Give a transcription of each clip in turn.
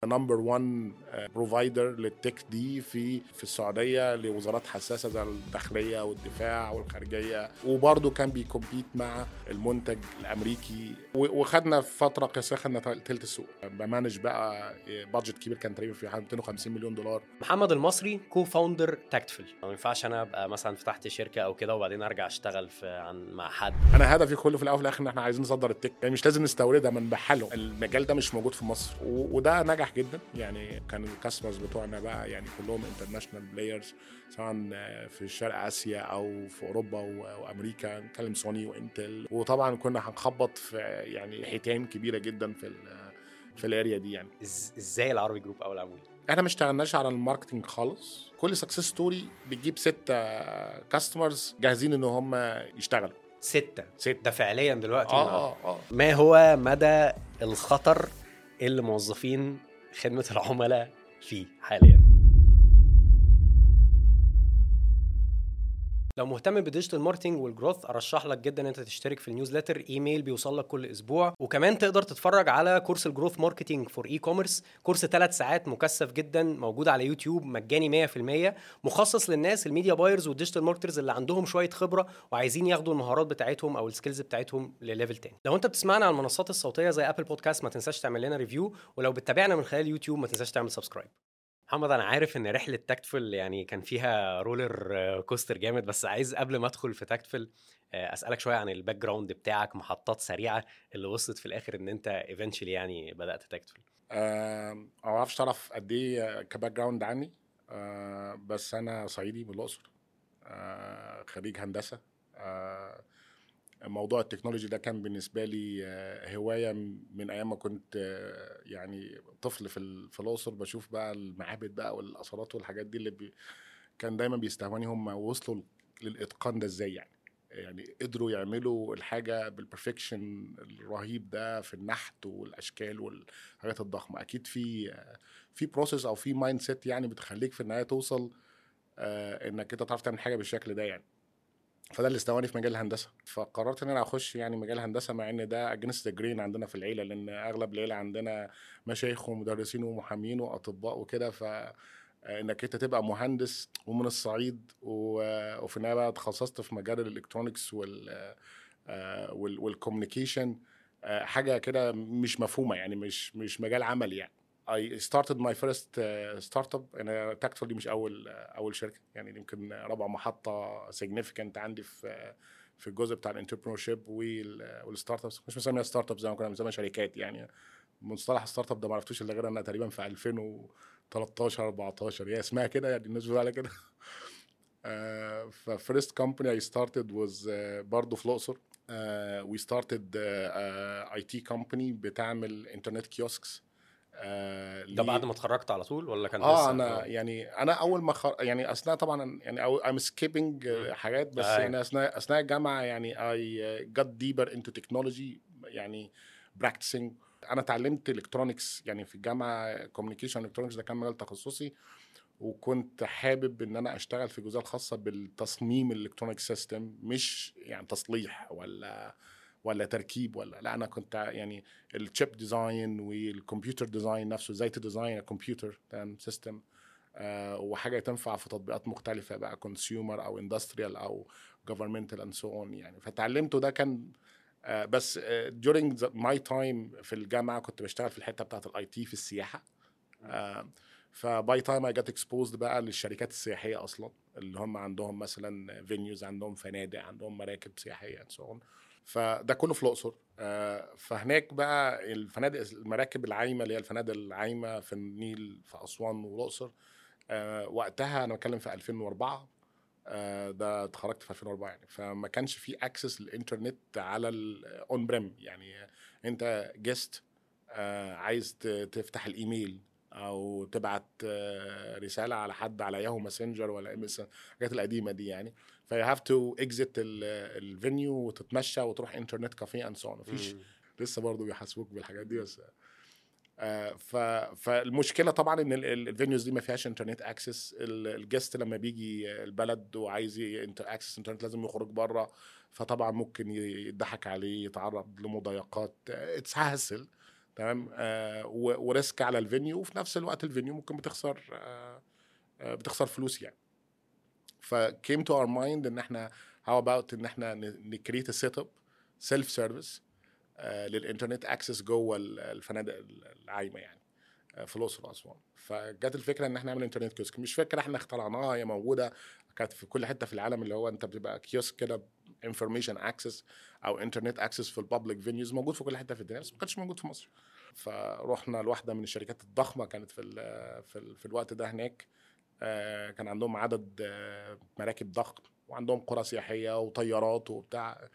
نمبر 1 بروفايدر للتك دي في في السعوديه لوزارات حساسه زي الداخليه والدفاع والخارجيه وبرضه كان بيكومبيت مع المنتج الامريكي و- وخدنا في فتره قصيره خدنا تلت السوق بمانج بقى بادجت كبير كان تقريبا في حوالي 250 مليون دولار محمد المصري كو فاوندر تاكتفل ما ينفعش انا ابقى مثلا فتحت شركه او كده وبعدين ارجع اشتغل في عن مع حد انا هدفي كله في الاول وفي الاخر ان احنا عايزين نصدر التك يعني مش لازم نستوردها من بحاله المجال ده مش موجود في مصر و- وده نجح جدا يعني كان الكاستمرز بتوعنا بقى يعني كلهم انترناشونال بلايرز سواء في شرق اسيا او في اوروبا و- وامريكا نتكلم سوني وانتل وطبعا كنا هنخبط في يعني حيتان كبيره جدا في ال- في الاريا دي يعني إز- ازاي العربي جروب اول عمول احنا ما اشتغلناش على الماركتنج خالص كل سكسس ستوري بتجيب ست كاستمرز جاهزين ان هم يشتغلوا ستة ست ده فعليا دلوقتي اه اه اه ما هو مدى الخطر اللي موظفين خدمة العملاء فيه حاليا لو مهتم بالديجيتال ماركتنج والجروث ارشح لك جدا ان انت تشترك في النيوزليتر ايميل بيوصل لك كل اسبوع وكمان تقدر تتفرج على كورس الجروث ماركتنج فور اي كوميرس كورس ثلاث ساعات مكثف جدا موجود على يوتيوب مجاني 100% مخصص للناس الميديا بايرز والديجيتال ماركترز اللي عندهم شويه خبره وعايزين ياخدوا المهارات بتاعتهم او السكيلز بتاعتهم لليفل تاني لو انت بتسمعنا على المنصات الصوتيه زي ابل بودكاست ما تنساش تعمل لنا ريفيو ولو بتتابعنا من خلال يوتيوب ما تنساش تعمل سبسكرايب محمد انا عارف ان رحله تاكتفل يعني كان فيها رولر آه، كوستر جامد بس عايز قبل ما ادخل في تاكتفل آه، اسالك شويه عن الباك جراوند بتاعك محطات سريعه اللي وصلت في الاخر ان انت ايفنشلي يعني بدات تاكتفل آه، ما اعرفش تعرف قد ايه كباك جراوند عني آه، بس انا صعيدي من الاقصر آه، خريج هندسه آه، موضوع التكنولوجي ده كان بالنسبه لي آه، هوايه من ايام ما كنت آه، يعني طفل في ال- في الاقصر بشوف بقى المعابد بقى والاثارات والحاجات دي اللي بي كان دايما بيستهوني هم وصلوا للاتقان ده ازاي يعني يعني قدروا يعملوا الحاجه بالبرفكشن الرهيب ده في النحت والاشكال والحاجات الضخمه اكيد في في بروسيس او في مايند سيت يعني بتخليك في النهايه توصل آه، انك انت تعرف تعمل حاجه بالشكل ده يعني فده اللي استواني في مجال الهندسه فقررت ان انا اخش يعني مجال الهندسه مع ان ده اجنست جرين عندنا في العيله لان اغلب العيله عندنا مشايخ ومدرسين ومحامين واطباء وكده ف انك انت تبقى مهندس ومن الصعيد و- وفي النهايه بقى اتخصصت في مجال الالكترونكس وال والكوميونيكيشن حاجه كده مش مفهومه يعني مش مش مجال عملي يعني I started my first uh, startup انا تاكتفول دي مش اول uh, اول شركه يعني دي يمكن رابع محطه significant عندي في في الجزء بتاع الانتربرنور شيب والستارت ابس مش مسميها ستارت اب زي ما كنا بنسميها شركات يعني مصطلح ستارت اب ده ما عرفتوش الا غير انا تقريبا في 2013 14 هي اسمها كده يعني الناس بتقول عليها كده ففيرست كومباني اي ستارتد واز برضه في الاقصر وي ستارتد اي تي كومباني بتعمل انترنت كيوسكس ده بعد ما اتخرجت على طول ولا كان اه لسه؟ انا يعني انا اول ما خر... يعني اثناء طبعا يعني ام سكيبنج مم. حاجات بس أيوة. يعني اثناء اثناء الجامعه يعني اي جت ديبر انتو تكنولوجي يعني براكتسنج انا اتعلمت الكترونكس يعني في الجامعه كوميونيكيشن الكترونكس ده كان مجال تخصصي وكنت حابب ان انا اشتغل في الجزئيه الخاصه بالتصميم الالكترونيك سيستم مش يعني تصليح ولا ولا تركيب ولا لا انا كنت يعني الشيب ديزاين والكمبيوتر ديزاين نفسه ازاي تديزاين كمبيوتر سيستم وحاجه تنفع في تطبيقات مختلفه بقى كونسيومر او اندستريال او جفرمنتال اند سو اون يعني فتعلمته ده كان آه، بس آه، during the- my time في الجامعه كنت بشتغل في الحته بتاعت الاي تي في السياحه آه، فباي تايم اي جت اكسبوزد بقى للشركات السياحيه اصلا اللي هم عندهم مثلا فينيوز عندهم فنادق عندهم مراكب سياحيه and so on فده كله في الاقصر آه، فهناك بقى الفنادق المراكب العايمه اللي هي الفنادق العايمه في النيل في اسوان والاقصر آه، وقتها انا بتكلم في 2004 آه، ده اتخرجت في 2004 يعني فما كانش في اكسس للانترنت على الاون بريم يعني انت جست عايز ت- تفتح الايميل او تبعت آه، رساله على حد على ياهو ماسنجر ولا ام اس الحاجات القديمه دي يعني فيو هاف تو اكزيت الفينيو وتتمشى وتروح انترنت كافيه اند سو مفيش مم. لسه برضه بيحاسبوك بالحاجات دي بس آه، ف فالمشكله طبعا ان الفينيوز دي ما فيهاش انترنت اكسس الجست لما بيجي البلد وعايز اكسس انترنت لازم يخرج بره فطبعا ممكن يضحك عليه يتعرض لمضايقات اتس هاسل تمام آه و- وريسك على الفينيو وفي نفس الوقت الفينيو ممكن بتخسر آه آه بتخسر فلوس يعني فكيم تو اور مايند ان احنا هاو اباوت ان احنا نكريت سيت اب سيلف سيرفيس للانترنت اكسس جوه ال- الفنادق العايمه يعني آه، في الاقصر واسوان فجت الفكره ان احنا نعمل انترنت كيوسك مش فكره احنا اخترعناها هي موجوده كانت في كل حته في العالم اللي هو انت بتبقى كيوسك كده انفورميشن اكسس او انترنت اكسس في البابليك فينيوز موجود في كل حته في الدنيا بس ما كانش موجود في مصر فروحنا لواحده من الشركات الضخمه كانت في ال في, ال في الوقت ده هناك آه، كان عندهم عدد آه، مراكب ضخم وعندهم قرى سياحيه وطيارات وبتاع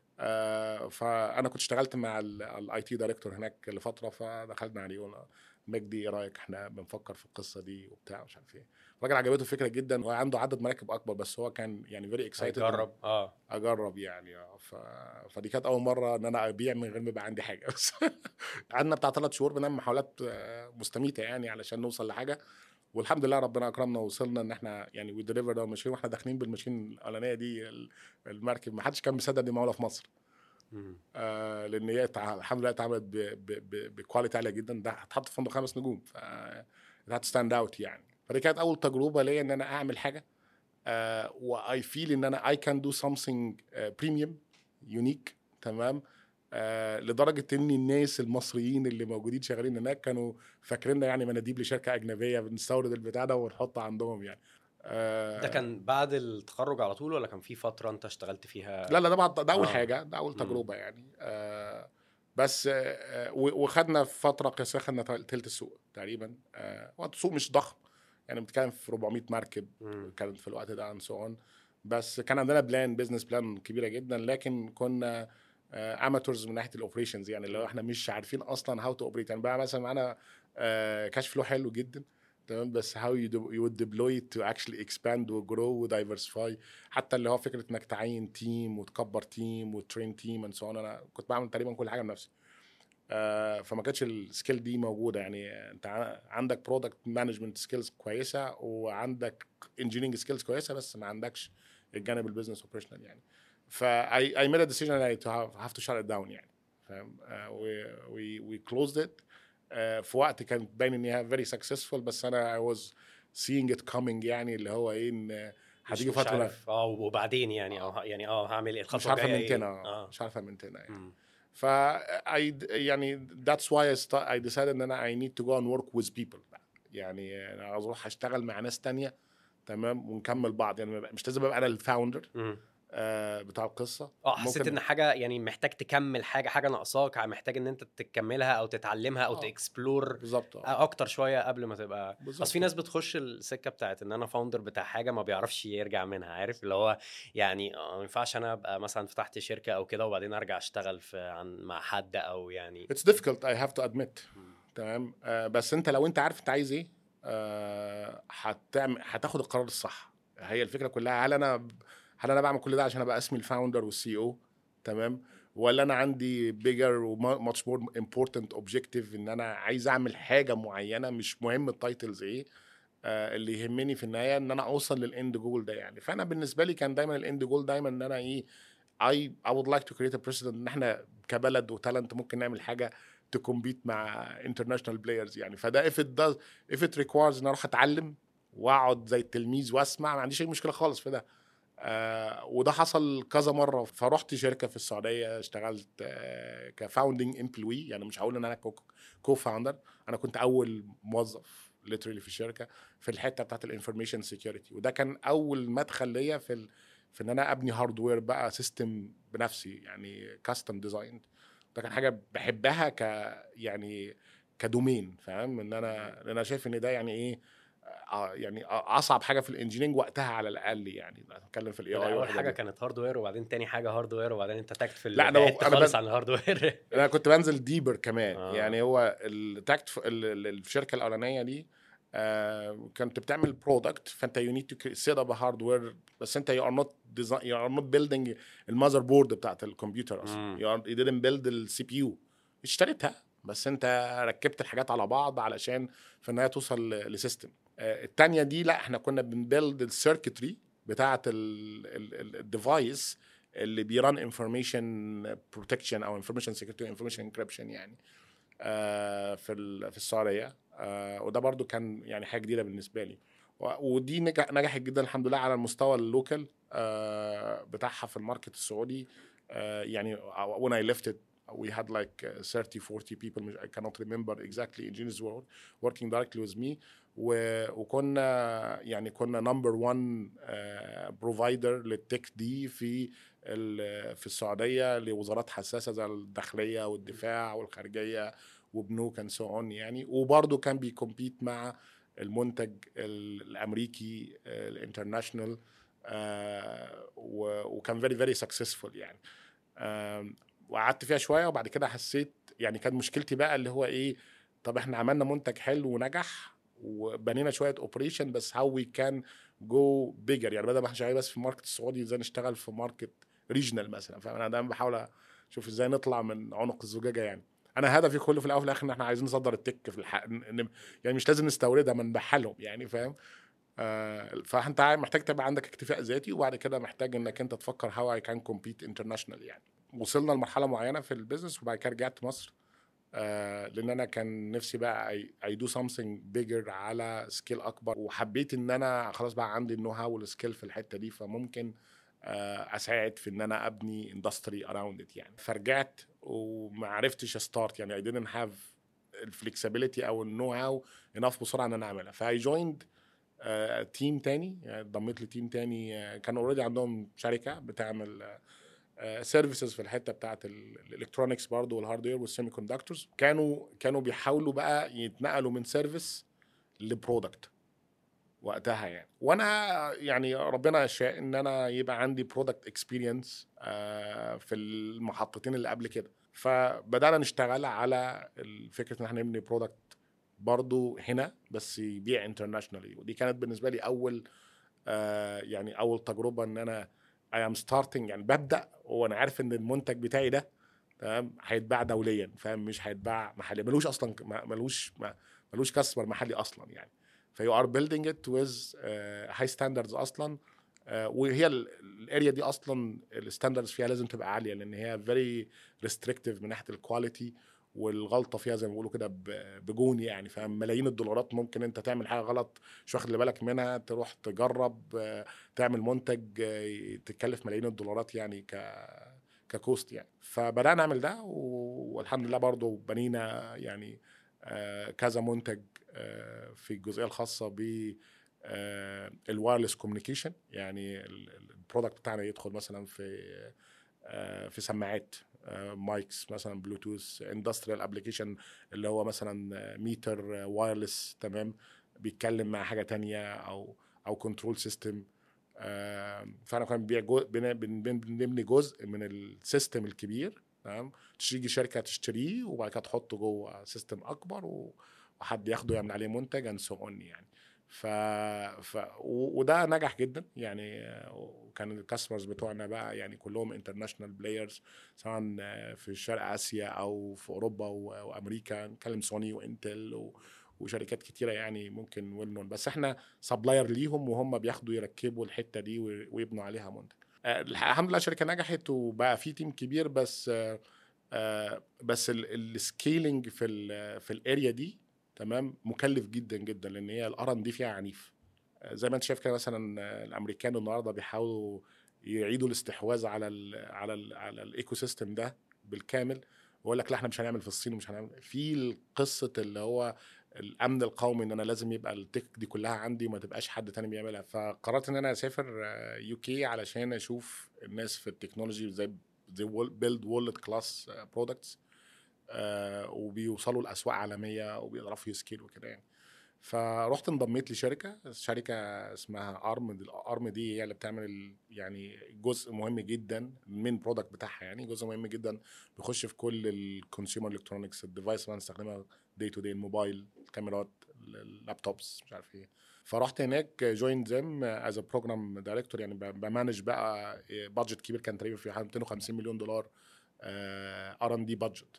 آه، فانا كنت اشتغلت مع الاي تي دايركتور هناك لفتره فدخلنا عليه قلنا مجدي ايه رايك احنا بنفكر في القصه دي وبتاع مش عارف ايه الراجل عجبته الفكره جدا هو عنده عدد مراكب اكبر بس هو كان يعني فيري اكسايتد جرب اه اجرب يعني آه، ف... فدي كانت اول مره ان انا ابيع من غير ما يبقى عندي حاجه بس قعدنا بتاع ثلاث شهور بنعمل محاولات آه، مستميته يعني علشان نوصل لحاجه والحمد لله ربنا اكرمنا ووصلنا ان احنا يعني وي ديليفر الماشين واحنا داخلين بالماشين الاولانيه دي ال- المركب ما حدش كان مصدق دي معموله في مصر مم. آه لان هي تع- الحمد لله اتعملت ب- ب- ب- بكواليتي عاليه جدا ده هتحط في فندق خمس نجوم ف هت ستاند اوت يعني فدي كانت اول تجربه ليا ان انا اعمل حاجه آه واي فيل ان انا اي كان دو سمثينج بريميوم يونيك تمام آه لدرجه ان الناس المصريين اللي موجودين شغالين هناك كانوا فاكريننا يعني مناديب لشركه اجنبيه بنستورد البتاع ده ونحطه عندهم يعني آه ده كان بعد التخرج على طول ولا كان في فتره انت اشتغلت فيها لا لا ده بعد ده اول آه. حاجه ده اول مم. تجربه يعني آه بس آه و- وخدنا في فتره قصيره خدنا تل- تلت السوق تقريبا آه وقت السوق مش ضخم يعني بنتكلم في 400 مركب مم. كانت في الوقت ده عن سو بس كان عندنا بلان بزنس بلان كبيره جدا لكن كنا اماتورز من ناحيه الاوبريشنز يعني اللي هو احنا مش عارفين اصلا هاو تو اوبريت يعني بقى مثلا معانا آه كاش فلو حلو جدا تمام بس هاو يو ديبلوي تو اكشلي اكسباند وجرو ودايفرسفاي حتى اللي هو فكره انك تعين تيم وتكبر تيم وترين تيم اند سو انا كنت بعمل تقريبا كل حاجه بنفسي آه فما كانتش السكيل دي موجوده يعني انت ع- عندك برودكت مانجمنت سكيلز كويسه وعندك انجينيرنج سكيلز كويسه بس ما عندكش الجانب البيزنس اوبريشنال يعني فاي اي ميد ا ديسيجن تو هاف تو شات داون يعني فاهم وي وي كلوزد ات في وقت كانت باين ان هي فيري سكسسفول بس انا اي واز سينج ات كومينج يعني اللي هو ايه ان مش- هتيجي مش فتره عارف. اه وبعدين يعني اه يعني اه هعمل ايه الخطوه مش عارفه الجاية إيه؟ منتنا اه مش عارفه منتنا يعني مم. ف I يعني that's why I, start, I decided ان انا I need to go and work with people يعني انا عاوز اروح اشتغل مع ناس تانية تمام ونكمل بعض يعني مش لازم ابقى انا الفاوندر مم. آه بتاع القصه اه حسيت ممكن- ان حاجه يعني محتاج تكمل حاجه حاجه ناقصاك محتاج ان انت تكملها او تتعلمها او آه. تاكسبلور بالظبط آه. اكتر شويه قبل ما تبقى بالظبط. اصل في ناس بتخش السكه بتاعت ان انا فاوندر بتاع حاجه ما بيعرفش يرجع منها عارف اللي هو يعني آه، ما ينفعش انا ابقى مثلا فتحت شركه او كده وبعدين ارجع اشتغل في عن مع حد او يعني It's difficult I have to admit تمام آه بس انت لو انت عارف انت عايز ايه آه هتعمل هتاخد القرار الصح هي الفكره كلها هل انا هل انا بعمل كل ده عشان ابقى اسمي الفاوندر والسي او تمام ولا انا عندي بيجر وماتش مور امبورتنت اوبجيكتيف ان انا عايز اعمل حاجه معينه مش مهم التايتلز ايه آه اللي يهمني في النهايه ان انا اوصل للاند جول ده يعني فانا بالنسبه لي كان دايما الاند جول دايما ان انا ايه I I would like to create a precedent ان احنا كبلد وتالنت ممكن نعمل حاجه تكمبيت مع international players يعني فده if it does if it requires ان اروح اتعلم واقعد زي التلميذ واسمع ما عنديش اي مشكله خالص في ده آه وده حصل كذا مره فرحت شركه في السعوديه اشتغلت آه كفاوندنج امبلوي يعني مش هقول ان انا كو فاوندر انا كنت اول موظف ليترلي في الشركه في الحته بتاعت الانفورميشن سيكيورتي وده كان اول مدخل ليا في ال... في ان انا ابني هاردوير بقى سيستم بنفسي يعني كاستم ديزاين ده كان حاجه بحبها ك يعني كدومين فاهم ان انا لأن انا شايف ان ده يعني ايه آه، يعني اصعب حاجه في الانجينيرنج وقتها على الاقل يعني اتكلم في الاي اي اول حاجه كانت هاردوير وبعدين تاني حاجه هاردوير وبدين انت تاكت في لا، أنا- بعدت أنا خالص بس- عن الهاردوير انا كنت بنزل ديبر كمان آه. آه. يعني هو التاكت في ال- ال- الشركه الاولانيه دي آه كنت بتعمل برودكت فانت يو نيد تو سيت اب هاردوير بس انت يو ار نوت يو ار نوت بيلدينج المذر بورد بتاعت الكمبيوتر مم. اصلا يو didn't بيلد السي بي يو اشتريتها بس انت ركبت الحاجات على بعض علشان في النهايه توصل ل- لسيستم آه التانيه دي لا احنا كنا بنبيلد السيركتري بتاعت الديفايس اللي بيران انفورميشن بروتكشن او انفورميشن سيكيورتي انفورميشن انكريبشن يعني آه، في ال- في السعوديه آه، وده برضو كان يعني حاجه جديده بالنسبه لي و- ودي نجح نجحت جدا الحمد لله على المستوى اللوكال آه، بتاعها في الماركت السعودي آه، يعني when I left it we had like uh, 30 40 people مش- I cannot remember exactly engineers were working directly with me و- وكنا يعني كنا نمبر 1 بروفايدر للتك دي في ال- في السعوديه لوزارات حساسه زي الداخليه والدفاع والخارجيه وبنوك اند سو اون يعني وبرضه كان بيكمبيت مع المنتج ال- الامريكي آه، الانترناشونال آه، و- وكان فيري فيري سكسسفول يعني آم، وقعدت فيها شويه وبعد كده حسيت يعني كان مشكلتي بقى اللي هو ايه طب احنا عملنا منتج حلو ونجح وبنينا شويه اوبريشن بس هاو وي كان جو بيجر يعني بدل ما احنا شغالين بس في الماركت السعودي ازاي نشتغل في ماركت ريجنال مثلا فانا دايما بحاول اشوف ازاي نطلع من عنق الزجاجه يعني انا هدفي كله في الاول وفي الاخر ان احنا عايزين نصدر التك في الحق ن- يعني مش لازم نستوردها ما نبيعها لهم يعني فاهم آه فانت عا- محتاج تبقى عندك اكتفاء ذاتي وبعد كده محتاج انك انت تفكر هاو اي كان كومبيت انترناشونال يعني وصلنا لمرحله معينه في البيزنس وبعد كده رجعت مصر آه لان انا كان نفسي بقى اي دو سامثينج بيجر على سكيل اكبر وحبيت ان انا خلاص بقى عندي النو هاو والسكيل في الحته دي فممكن آه اساعد في ان انا ابني اندستري اراوند ات يعني فرجعت وما عرفتش استارت يعني I didn't have الفلكسبيليتي او النو هاو انف بسرعه ان انا اعملها فاي جويند تيم تاني يعني انضميت لتيم تاني آه، كان اوريدي عندهم شركه بتعمل سيرفيسز في الحته بتاعت الالكترونكس برضو والهاردوير والسيمي كوندكتورز كانوا كانوا بيحاولوا بقى يتنقلوا من سيرفيس لبرودكت وقتها يعني وانا يعني ربنا شاء ان انا يبقى عندي برودكت اكسبيرينس في المحطتين اللي قبل كده فبدانا نشتغل على فكره ان احنا نبني برودكت برضو هنا بس يبيع انترناشونالي ودي كانت بالنسبه لي اول آه يعني اول تجربه ان انا اي ام ستارتنج يعني ببدا وانا عارف ان المنتج بتاعي ده تمام هيتباع دوليا فاهم مش هيتباع محلي ملوش اصلا ملوش ملوش كاستمر محلي اصلا يعني فيو ار بيلدينج ات ويز هاي ستاندردز اصلا uh, وهي الاريا دي اصلا الستاندردز فيها لازم تبقى عاليه لان هي فيري ريستريكتيف من ناحيه الكواليتي والغلطه فيها زي ما بيقولوا كده بجون يعني فاهم ملايين الدولارات ممكن انت تعمل حاجه غلط مش واخد بالك منها تروح تجرب تعمل منتج تكلف ملايين الدولارات يعني ك ككوست يعني فبدانا نعمل ده والحمد لله برضو بنينا يعني كذا منتج في الجزئيه الخاصه ب الوايرلس كوميونيكيشن يعني البرودكت بتاعنا يدخل مثلا في في سماعات مايكس مثلا بلوتوث اندستريال ابلكيشن اللي هو مثلا ميتر وايرلس تمام بيتكلم مع حاجه تانية او او كنترول سيستم فانا كان بنبيع بنبني جزء من السيستم الكبير تمام تيجي شركه تشتريه وبعد كده تحطه جوه سيستم اكبر وحد ياخده يعمل عليه منتج اند سو اون يعني ف... ف... وده نجح جدا يعني وكان الكاستمرز بتوعنا بقى يعني كلهم انترناشونال بلايرز سواء في شرق اسيا او في اوروبا وامريكا نتكلم سوني وانتل و... وشركات كتيره يعني ممكن ويل نون بس احنا سبلاير ليهم وهم بياخدوا يركبوا الحته دي ويبنوا عليها منتج الحمد لله الشركه نجحت وبقى في تيم كبير بس بس السكيلينج في ال في الاريا دي تمام مكلف جدا جدا لان هي الار ان دي فيها عنيف زي ما انت شايف كده مثلا الامريكان النهارده بيحاولوا يعيدوا الاستحواذ على ال على ال على الايكو سيستم ده بالكامل ويقول لك لا احنا مش هنعمل في الصين ومش هنعمل في قصه اللي هو الامن القومي ان انا لازم يبقى التك دي كلها عندي وما تبقاش حد تاني بيعملها فقررت ان انا اسافر يو كي علشان اشوف الناس في التكنولوجي زي زي بيلد وولد كلاس برودكتس وبيوصلوا لاسواق عالميه وبيعرفوا يسكيلوا كده يعني فرحت انضميت لشركه شركه اسمها ارم الارم دي هي اللي بتعمل يعني جزء مهم جدا من برودكت بتاعها يعني جزء مهم جدا بيخش في كل الكونسيومر الكترونكس الديفايس اللي بنستخدمها دي تو دي الموبايل الكاميرات اللابتوبس مش عارف ايه فرحت هناك جوين زم از بروجرام دايركتور يعني بمانج بقى بادجت كبير كان تقريبا في 250 مليون دولار ار ان دي بادجت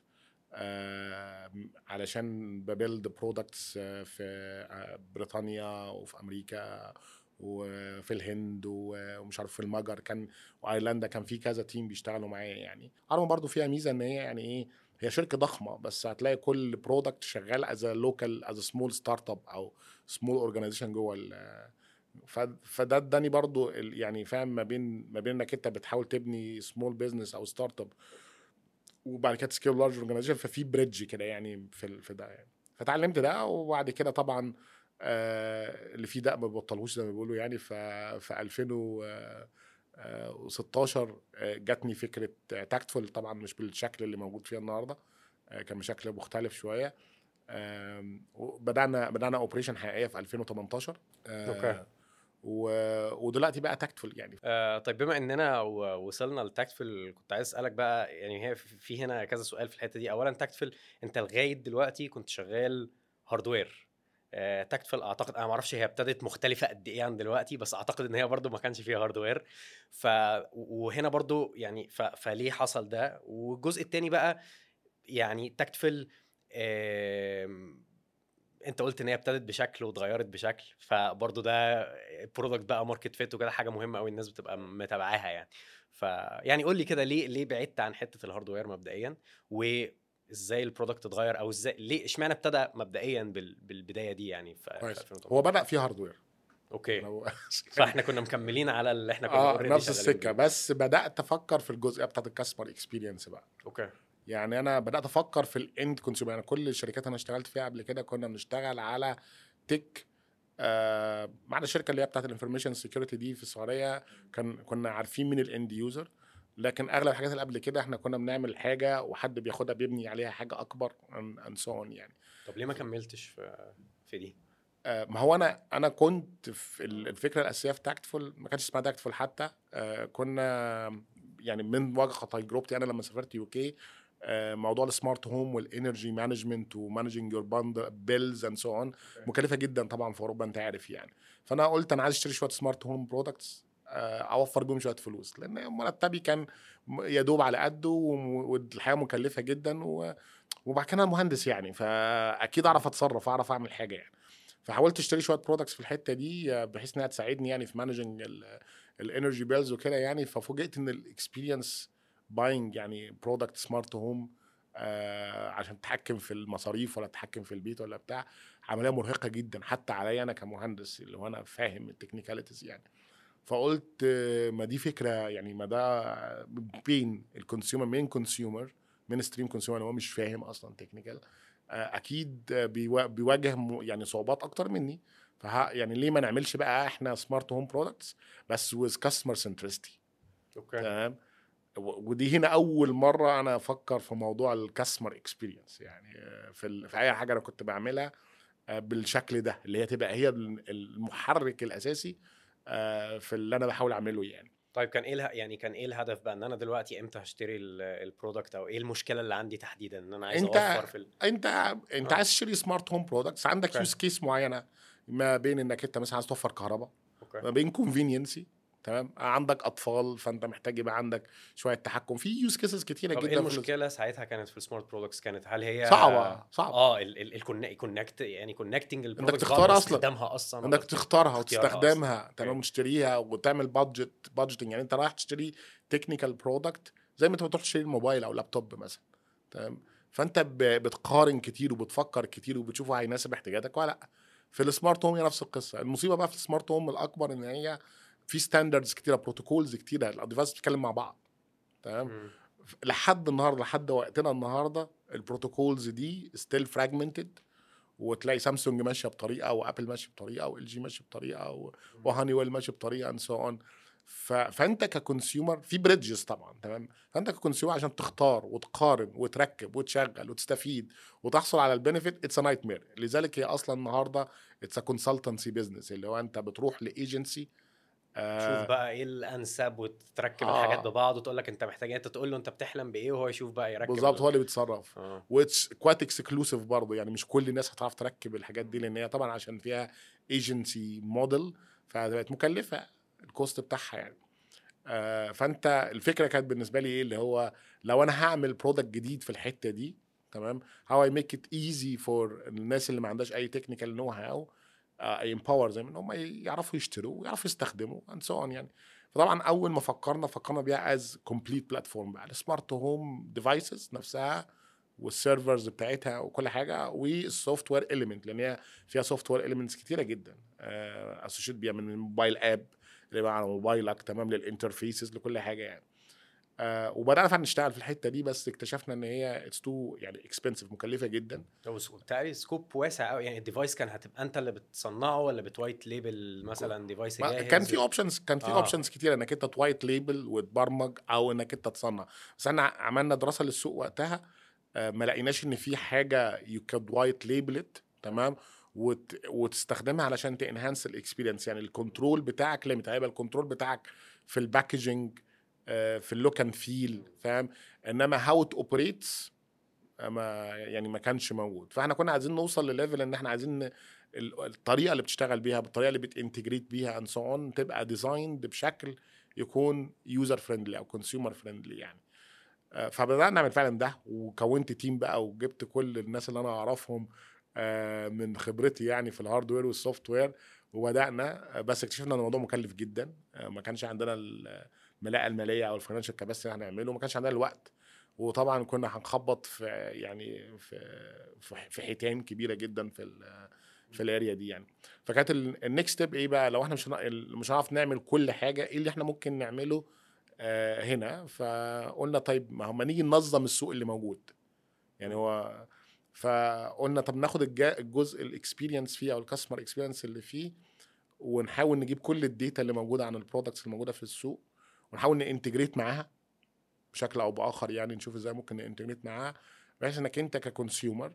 آه علشان ببيلد برودكتس في بريطانيا وفي امريكا وفي الهند ومش عارف في المجر كان وايرلندا كان في كذا تيم بيشتغلوا معايا يعني ارم برضو فيها ميزه ان هي يعني ايه هي شركه ضخمه بس هتلاقي كل برودكت شغال از لوكال از سمول ستارت اب او سمول اورجانيزيشن جوه ال- ف- فده اداني برضو ال- يعني فاهم ما بين ما بين انك انت بتحاول تبني سمول بزنس او ستارت اب وبعد كده تسكيل لارج اورجانيزيشن ففي بريدج كده يعني في ال- في ده يعني فتعلمت ده وبعد كده طبعا آه اللي فيه ده ما بيبطلهوش زي ما بيقولوا يعني ف في 2016 آه، جاتني فكره تاكتفول طبعا مش بالشكل اللي موجود فيها النهارده آه، كان بشكل مختلف شويه آم، وبدانا بدانا اوبريشن حقيقيه في 2018 آه، أوكي. و- ودلوقتي بقى تاكتفول يعني آه طيب بما اننا و- وصلنا لتاكتفل كنت عايز اسالك بقى يعني هي في في هنا كذا سؤال في الحته دي اولا تاكتفل انت لغايه دلوقتي كنت شغال هاردوير آه تاكتفل اعتقد انا ما اعرفش هي ابتدت مختلفه قد ايه عن دلوقتي بس اعتقد ان هي برضو ما كانش فيها هاردوير ف وهنا برضو يعني ف... فليه حصل ده والجزء التاني بقى يعني تاكتفل آم، انت قلت ان هي ابتدت بشكل واتغيرت بشكل فبرضه ده برودكت بقى ماركت فيت وكده حاجه مهمه قوي الناس بتبقى متابعاها يعني فيعني قول لي كده ليه ليه بعدت عن حته الهاردوير مبدئيا وازاي البرودكت اتغير او ازاي ليه اشمعنى ابتدى مبدئيا بال... بالبدايه دي يعني في في كويس 2018 هو بدا في هاردوير اوكي لو- فاحنا كنا مكملين على اللي احنا كنا اه already نفس شغالين السكه بيه. بس بدات افكر في الجزئيه بتاعت الكاستمر اكسبيرينس بقى اوكي يعني انا بدات افكر في الاند كونسيومر يعني كل الشركات انا اشتغلت فيها قبل كده كنا بنشتغل على تك آه مع الشركه اللي هي بتاعت الانفورميشن سيكيورتي دي في السعوديه كان كنا عارفين مين الاند يوزر لكن اغلب الحاجات اللي قبل كده احنا كنا بنعمل حاجه وحد بياخدها بيبني عليها حاجه اكبر and so on يعني طب ليه ما كملتش في في دي آه، ما هو انا انا كنت في ال- الفكره الاساسيه في تاكتفول ما كانش اسمها تاكتفول حتى آه، كنا يعني من واقع تجربتي انا لما سافرت يو كي موضوع السمارت هوم والانرجي مانجمنت ومانجنج يور بيلز اند سو اون مكلفه جدا طبعا في اوروبا انت عارف يعني فانا قلت انا عايز اشتري شويه سمارت هوم برودكتس اوفر بيهم شويه فلوس لان مرتبي كان م- يا دوب على قده وم- والحياه مكلفه جدا و- وبعد كده أنا مهندس يعني فاكيد اعرف اتصرف اعرف اعمل حاجه يعني فحاولت اشتري شويه برودكتس في الحته دي آه، بحيث انها تساعدني يعني في مانجنج الانرجي بيلز وكده يعني ففوجئت ان الاكسبيرينس باينج يعني برودكت سمارت هوم عشان تتحكم في المصاريف ولا تتحكم في البيت ولا بتاع عمليه مرهقه جدا حتى عليا انا كمهندس اللي هو انا فاهم التكنيكاليتيز يعني فقلت آه، ما دي فكره يعني ما ده بين الكونسيومر مين كونسيومر مين ستريم كونسيومر هو مش فاهم اصلا تكنيكال اكيد بيوا- بيواجه م- يعني صعوبات اكتر مني فها يعني ليه ما نعملش بقى احنا سمارت هوم برودكتس بس with كاستمر سنترستي اوكي تمام و- ودي هنا اول مره انا افكر في موضوع الكاستمر اكسبيرينس يعني آه، في ال- في اي حاجه انا كنت بعملها آه، بالشكل ده اللي هي تبقى هي ال- المحرك الاساسي آه، في اللي انا بحاول اعمله يعني طيب كان ايه اله- يعني كان ايه الهدف بقى ان انا دلوقتي امتى هشتري ال- البرودكت او ايه المشكله اللي عندي تحديدا ان انا عايز أنت- اوفر في ال... انت انت آه. عايز تشتري سمارت هوم برودكتس عندك أوكي. يوز كيس معينه ما بين انك انت مثلا عايز توفر كهرباء اوكي ما بين كونفينينسي تمام عندك اطفال فانت محتاج يبقى عندك شويه تحكم في يوز كيسز كتيره طب جدا ايه في ال- المشكله ساعتها كانت في السمارت برودكتس كانت هل هي صعبه صعبه اه الكونكت يعني كونكتنج البرودكت تختار أصلاً. استخدامها اصلا انك ولا- تختارها اختيارها وتستخدمها تمام أوكي. وتشتريها وتعمل بادجت بادجتنج يعني انت رايح تشتري تكنيكال برودكت زي ما انت بتروح تشتري موبايل او لابتوب مثلا تمام فانت ب- بتقارن كتير وبتفكر كتير وبتشوفه هيناسب احتياجاتك ولا لا في السمارت هوم هي نفس القصه المصيبه بقى في السمارت هوم الاكبر ان هي في ستاندردز كتيره بروتوكولز كتيره الديفايس بتتكلم مع بعض تمام مم. لحد النهارده لحد وقتنا النهارده البروتوكولز دي ستيل فراجمنتد وتلاقي سامسونج ماشيه بطريقه وابل ماشيه بطريقه وال جي ماشيه بطريقه و- وهاني ويل ماشي بطريقه اند سو اون فانت ككونسيومر في بريدجز طبعا تمام فانت ككونسيومر عشان تختار وتقارن وتركب وتشغل وتستفيد وتحصل على البنفيت اتس نايت مير لذلك هي اصلا النهارده اتس كونسلتنسي بزنس اللي هو انت بتروح لايجنسي شوف بقى ايه الانسب وتركب آه. الحاجات ببعض وتقول لك انت محتاج انت تقول له انت بتحلم بايه وهو يشوف بقى يركب بالظبط ال- هو اللي بيتصرف اه واتس كوات اكسكلوسيف برضه يعني مش كل الناس هتعرف تركب الحاجات دي لان هي طبعا عشان فيها ايجنسي موديل فبقت مكلفه الكوست بتاعها يعني آه فانت الفكره كانت بالنسبه لي ايه اللي هو لو انا هعمل برودكت جديد في الحته دي تمام هاو اي ميك ات ايزي فور الناس اللي ما عندهاش اي تكنيكال نو هاو اي امباور زي ما ان هم يعرفوا يشتروا ويعرفوا يستخدموا اند سو اون يعني فطبعا اول ما فكرنا فكرنا بيها از كومبليت بلاتفورم بقى السمارت هوم ديفايسز نفسها والسيرفرز بتاعتها وكل حاجه والسوفت وير اليمنت لان هي فيها سوفت وير اليمنتس كتيره جدا اسوشيت بيها من الموبايل اب اللي بقى على موبايلك تمام للانترفيسز لكل حاجه يعني آه وبدانا فعلا نشتغل في الحته دي بس اكتشفنا ان هي اتس تو يعني اكسبنسيف مكلفه جدا بتاعي سكوب واسع قوي يعني الديفايس كان هتبقى انت اللي بتصنعه ولا بتوايت ليبل مثلا ديفايس ما- جاهز كان في اوبشنز كان في آه. اوبشنز كتير انك انت توايت ليبل وتبرمج او انك انت تصنع بس احنا عملنا دراسه للسوق وقتها آه، ما لقيناش ان في حاجه يو كود وايت ليبل تمام وت... وتستخدمها علشان تنهانس الاكسبيرينس يعني الكنترول بتاعك ليميت هيبقى الكنترول بتاعك في الباكجينج في اللوك اند فيل فاهم انما هاو ات اوبريتس ما يعني ما كانش موجود فاحنا كنا عايزين نوصل لليفل ان احنا عايزين ن- ال- الطريقه اللي بتشتغل بيها بالطريقه اللي بتنتجريت بيها اند سو اون تبقى ديزايند بشكل يكون يوزر فريندلي او كونسيومر فريندلي يعني آه، فبدانا نعمل فعلا ده وكونت تيم بقى وجبت كل الناس اللي انا اعرفهم آه، من خبرتي يعني في الهاردوير والسوفت وير وبدانا آه، بس اكتشفنا ان الموضوع مكلف جدا آه، ما كانش عندنا الملاءه الماليه او الفاينانشال كاباسيتي اللي هنعمله ما كانش عندنا الوقت وطبعا كنا هنخبط في يعني في في- في حيتان كبيره جدا في ال- في الاريا دي يعني فكانت النكست ستيب ايه بقى لو احنا مش هن- مش هنعرف نعمل كل حاجه ايه اللي احنا ممكن نعمله آه، هنا فقلنا طيب ما هم نيجي ننظم السوق اللي موجود يعني هو فقلنا طب ناخد الجا- الجزء الاكسبيرينس فيه او الكاستمر اكسبيرينس اللي فيه ونحاول نجيب كل الداتا اللي موجوده عن البرودكتس اللي موجوده في السوق ونحاول نانتجريت معاها بشكل او باخر يعني نشوف ازاي ممكن نانتجريت معاها بحيث انك انت ككونسيومر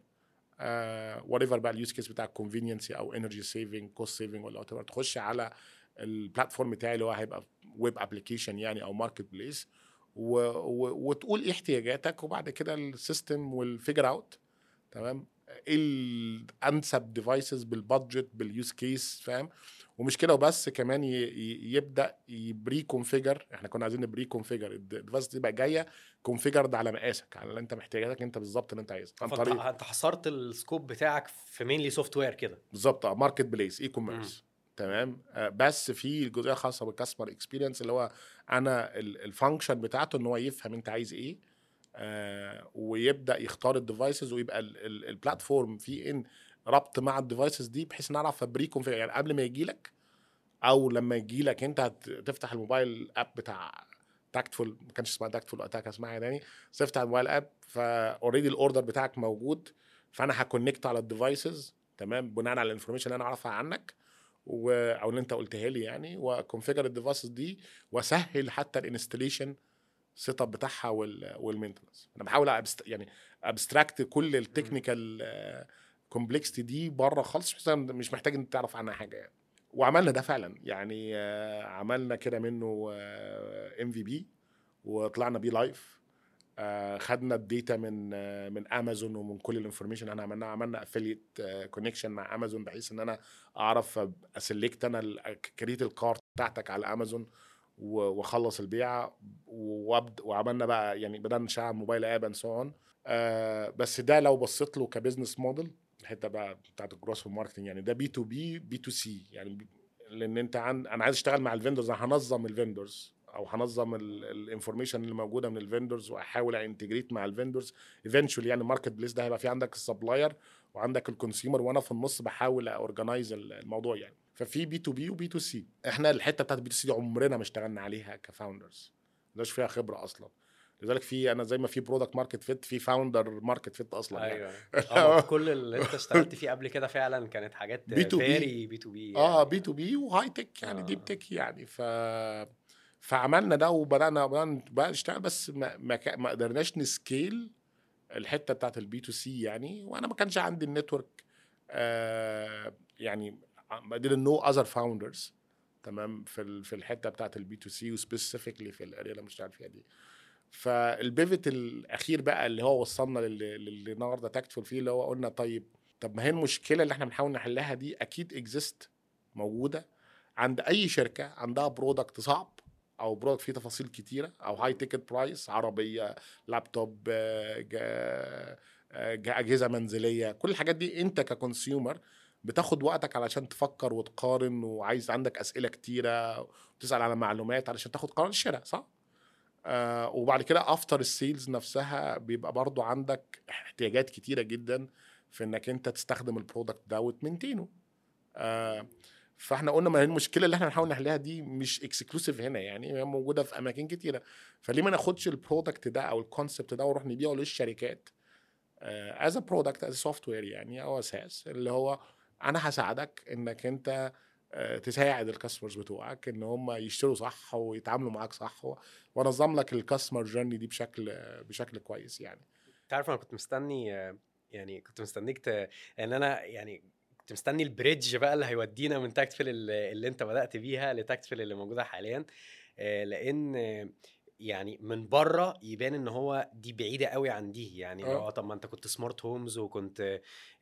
وات ايفر بقى اليوز كيس بتاع كونفينينسي او انرجي سيفنج كوست سيفنج ولا whatever تخش على البلاتفورم بتاعي اللي هو هيبقى ويب ابلكيشن يعني او ماركت بليس و... و... وتقول ايه احتياجاتك وبعد كده السيستم والفيجر اوت تمام ايه الانسب ديفايسز بالبادجت باليوز كيس فاهم ومش كده وبس كمان ي... ي... يبدا يبري كونفيجر احنا كنا عايزين نبري كونفيجر الديفايس تبقى جايه كونفيجرد على مقاسك على اللي انت محتاجاتك انت بالظبط اللي انت عايزه عن فانت طريق انت حصرت السكوب بتاعك في مينلي سوفت وير كده بالظبط ماركت بليس اي كوميرس تمام آه، بس في الجزئيه الخاصه بالكاستمر اكسبيرينس اللي هو انا الفانكشن بتاعته ان هو يفهم انت عايز ايه آه ويبدا يختار الديفايسز ويبقى ال- ال- البلاتفورم فيه ان ربط مع الديفايسز دي بحيث نعرف ابري كونفيجر يعني قبل ما يجي لك او لما يجي لك انت هتفتح الموبايل اب بتاع تاكتفول ما كانش اسمها تاكتفول وقتها كان اسمها تاني بس تفتح الموبايل اب فاوريدي الاوردر بتاعك موجود فانا هكونكت على الديفايسز تمام بناء على الانفورميشن اللي انا اعرفها عنك و... او اللي انت قلتها لي يعني وكونفيجر الديفايسز دي واسهل حتى الانستليشن سيت اب بتاعها وال... والمينتنس انا بحاول أبست... يعني ابستراكت كل التكنيكال كومبلكسيتي دي بره خالص بحيث أنا مش محتاج انت تعرف عنها حاجه يعني وعملنا ده فعلا يعني آه، عملنا كده منه ام في بي وطلعنا بيه لايف آه، خدنا الداتا من آه، من امازون ومن كل الانفورميشن احنا عملناها عملنا افيليت كونكشن مع امازون بحيث ان انا اعرف اسلكت انا كريت الكارت بتاعتك على امازون و- واخلص البيعه وابد وعملنا بقى يعني بدانا نشتغل موبايل اب اند سو اون بس ده لو بصيت له كبزنس موديل الحته بقى بتاعت الجروس ماركتنج يعني ده بي تو بي بي تو سي يعني بي- لان انت عن انا عايز اشتغل مع الفندرز انا هنظم الفندرز او هنظم الانفورميشن اللي موجوده من الفندرز واحاول انتجريت مع الفندرز ايفينشولي يعني الماركت بليس ده هيبقى في عندك السبلاير وعندك الكونسيومر وانا في النص بحاول اورجنايز الموضوع يعني ففي بي تو بي وبي تو سي احنا الحته بتاعت بي تو سي دي عمرنا ما اشتغلنا عليها كفاوندرز مش فيها خبره اصلا لذلك في انا زي ما في برودكت ماركت فيت في فاوندر ماركت فيت اصلا يعني. ايوه اه كل اللي انت اشتغلت فيه قبل كده فعلا كانت حاجات B2B. فيري بي تو بي اه بي تو بي وهاي تك يعني آه. ديب تك يعني ف فعملنا ده وبدانا بدانا بقى نشتغل بس ما ما, كا- ما قدرناش نسكيل الحته بتاعت البي تو سي يعني وانا ما كانش عندي النتورك آه يعني بدل نو اذر فاوندرز تمام في ال- في الحته بتاعت البي تو سي وسبيسيفيكلي في الاريا اللي أنا بشتغل فيها دي فالبيفت الاخير بقى اللي هو وصلنا للي للي النهارده تاكتفول فيه اللي هو قلنا طيب طب ما هي المشكله اللي احنا بنحاول نحلها دي اكيد اكزيست موجوده عند اي شركه عندها برودكت صعب او برودكت فيه تفاصيل كتيره او هاي تيكت برايس عربيه لابتوب آه، جا- آه، جا- اجهزه منزليه كل الحاجات دي انت ككونسيومر بتاخد وقتك علشان تفكر وتقارن وعايز عندك اسئله كتيره وتسال على معلومات علشان تاخد قرار الشراء صح؟ آه وبعد كده افتر السيلز نفسها بيبقى برضو عندك احتياجات كتيره جدا في انك انت تستخدم البرودكت ده وتمنتينه آه فاحنا قلنا ما هي المشكله اللي احنا بنحاول نحلها دي مش اكسكلوسيف هنا يعني هي موجوده في اماكن كتيره فليه ما ناخدش البرودكت ده او الكونسبت ده ونروح نبيعه للشركات از برودكت از سوفت وير يعني او اساس اللي هو انا هساعدك انك انت آه، تساعد الكاستمرز بتوعك ان هم يشتروا صح ويتعاملوا معاك صح و- وانظم لك الكاستمر جيرني دي بشكل بشكل كويس يعني انت عارف انا كنت مستني آه، يعني كنت مستنيك ت... ان انا يعني كنت مستني البريدج بقى اللي هيودينا من تاكتفل اللي, اللي انت بدات بيها لتاكتفل اللي موجوده حاليا آه، لان آه، يعني من بره يبان ان هو دي بعيده قوي عن دي يعني آه. اه طب ما انت كنت سمارت هومز وكنت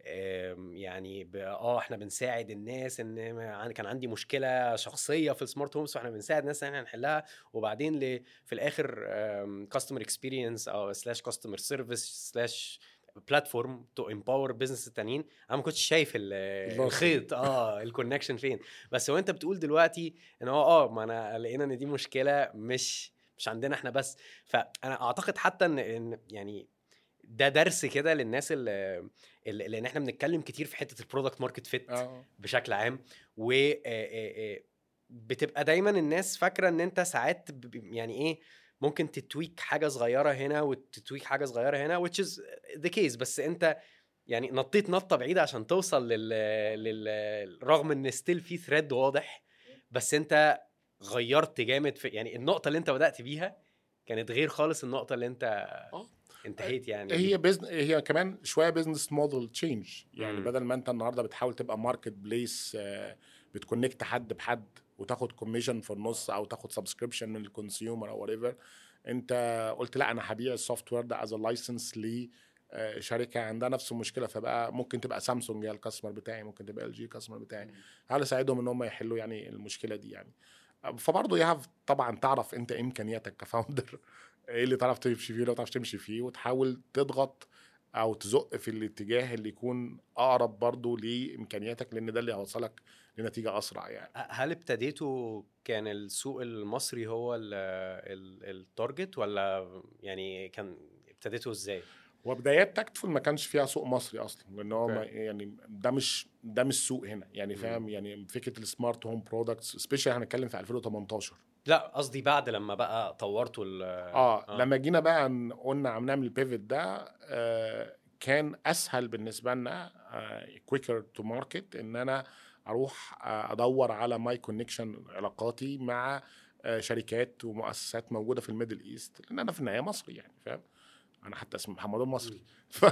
آم، يعني ب- اه احنا بنساعد الناس ان ما عن- كان عندي مشكله شخصيه في السمارت هومز فاحنا بنساعد الناس ان احنا نحلها وبعدين ل في الاخر كاستمر اكسبيرينس او سلاش كاستمر سيرفيس سلاش بلاتفورم تو امباور بزنس التانيين انا ما كنتش شايف ال- الوصل. الخيط اه الكونكشن فين بس هو انت بتقول دلوقتي ان هو اه ما انا لقينا ان دي مشكله مش مش عندنا احنا بس فانا اعتقد حتى ان ان يعني ده درس كده للناس اللي, اللي لان احنا بنتكلم كتير في حته البرودكت ماركت فيت اه بشكل عام و آه، آه، آه، بتبقى دايما الناس فاكره ان انت ساعات ب- ب- يعني ايه ممكن تتويك حاجه صغيره هنا وتتويك حاجه صغيره هنا which is the case بس انت يعني نطيت نطه بعيده عشان توصل لل, لل... رغم ان ستيل في ثريد واضح بس انت غيرت جامد في يعني النقطه اللي انت بدات بيها كانت غير خالص النقطه اللي انت آه. انتهيت يعني هي بزن... هي كمان شويه بزنس موديل تشينج يعني مم. بدل ما انت النهارده بتحاول تبقى ماركت بليس بتكونكت حد بحد وتاخد كوميشن في النص او تاخد سبسكريبشن من الكونسيومر او whatever انت قلت لا انا هبيع السوفت وير ده از لايسنس ل آه، شركه عندها نفس المشكله فبقى ممكن تبقى سامسونج هي الكاستمر بتاعي ممكن تبقى ال جي الكاستمر بتاعي هل اساعدهم ان هم يحلوا يعني المشكله دي يعني فبرضه يا طبعا تعرف انت امكانياتك كفاوندر ايه اللي تعرف تمشي فيه لو تعرف تمشي فيه وتحاول تضغط او تزق في الاتجاه اللي يكون اقرب برضه لامكانياتك لان ده اللي هيوصلك لنتيجه اسرع يعني هل ابتديتوا كان السوق المصري هو ال- ال- التارجت ولا يعني كان ابتديتوا ازاي؟ وبدايات تاكتفول ما كانش فيها سوق مصري اصلا لان هو أوكي. ما- يعني ده مش ده مش سوق هنا يعني مم. فاهم يعني فكره السمارت هوم برودكتس سبيشال هنتكلم في 2018 لا قصدي بعد لما بقى طورتوا ال اه, آه. لما جينا بقى ن- قلنا عم نعمل البيفت ده آه كان اسهل بالنسبه لنا كويكر تو ماركت ان انا اروح آه ادور على ماي كونكشن علاقاتي مع آه شركات ومؤسسات موجوده في الميدل ايست لان انا في النهايه مصري يعني فاهم انا حتى اسمي محمد المصري ف...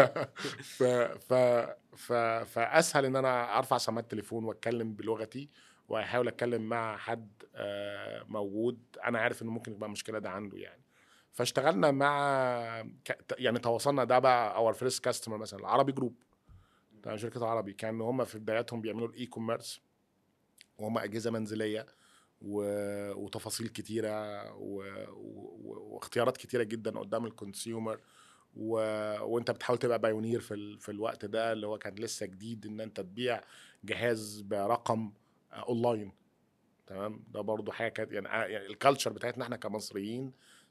ف... ف... ف... فاسهل ان انا ارفع سماعه تليفون واتكلم بلغتي واحاول اتكلم مع حد آه، موجود انا عارف انه ممكن يبقى المشكله ده عنده يعني فاشتغلنا مع ك- يعني تواصلنا ده بقى اور فيرست كاستمر مثلا العربي جروب تمام شركه عربي كانوا هم في بداياتهم بيعملوا الاي كوميرس وهم اجهزه منزليه و... وتفاصيل كتيره و... و... واختيارات كتيره جدا قدام الكونسيومر و... وانت بتحاول تبقى بايونير في ال... في الوقت ده اللي هو كان لسه جديد ان انت تبيع جهاز برقم آه، اونلاين تمام ده برضو حاجه كانت يعني, آه، يعني الكالتشر بتاعتنا احنا كمصريين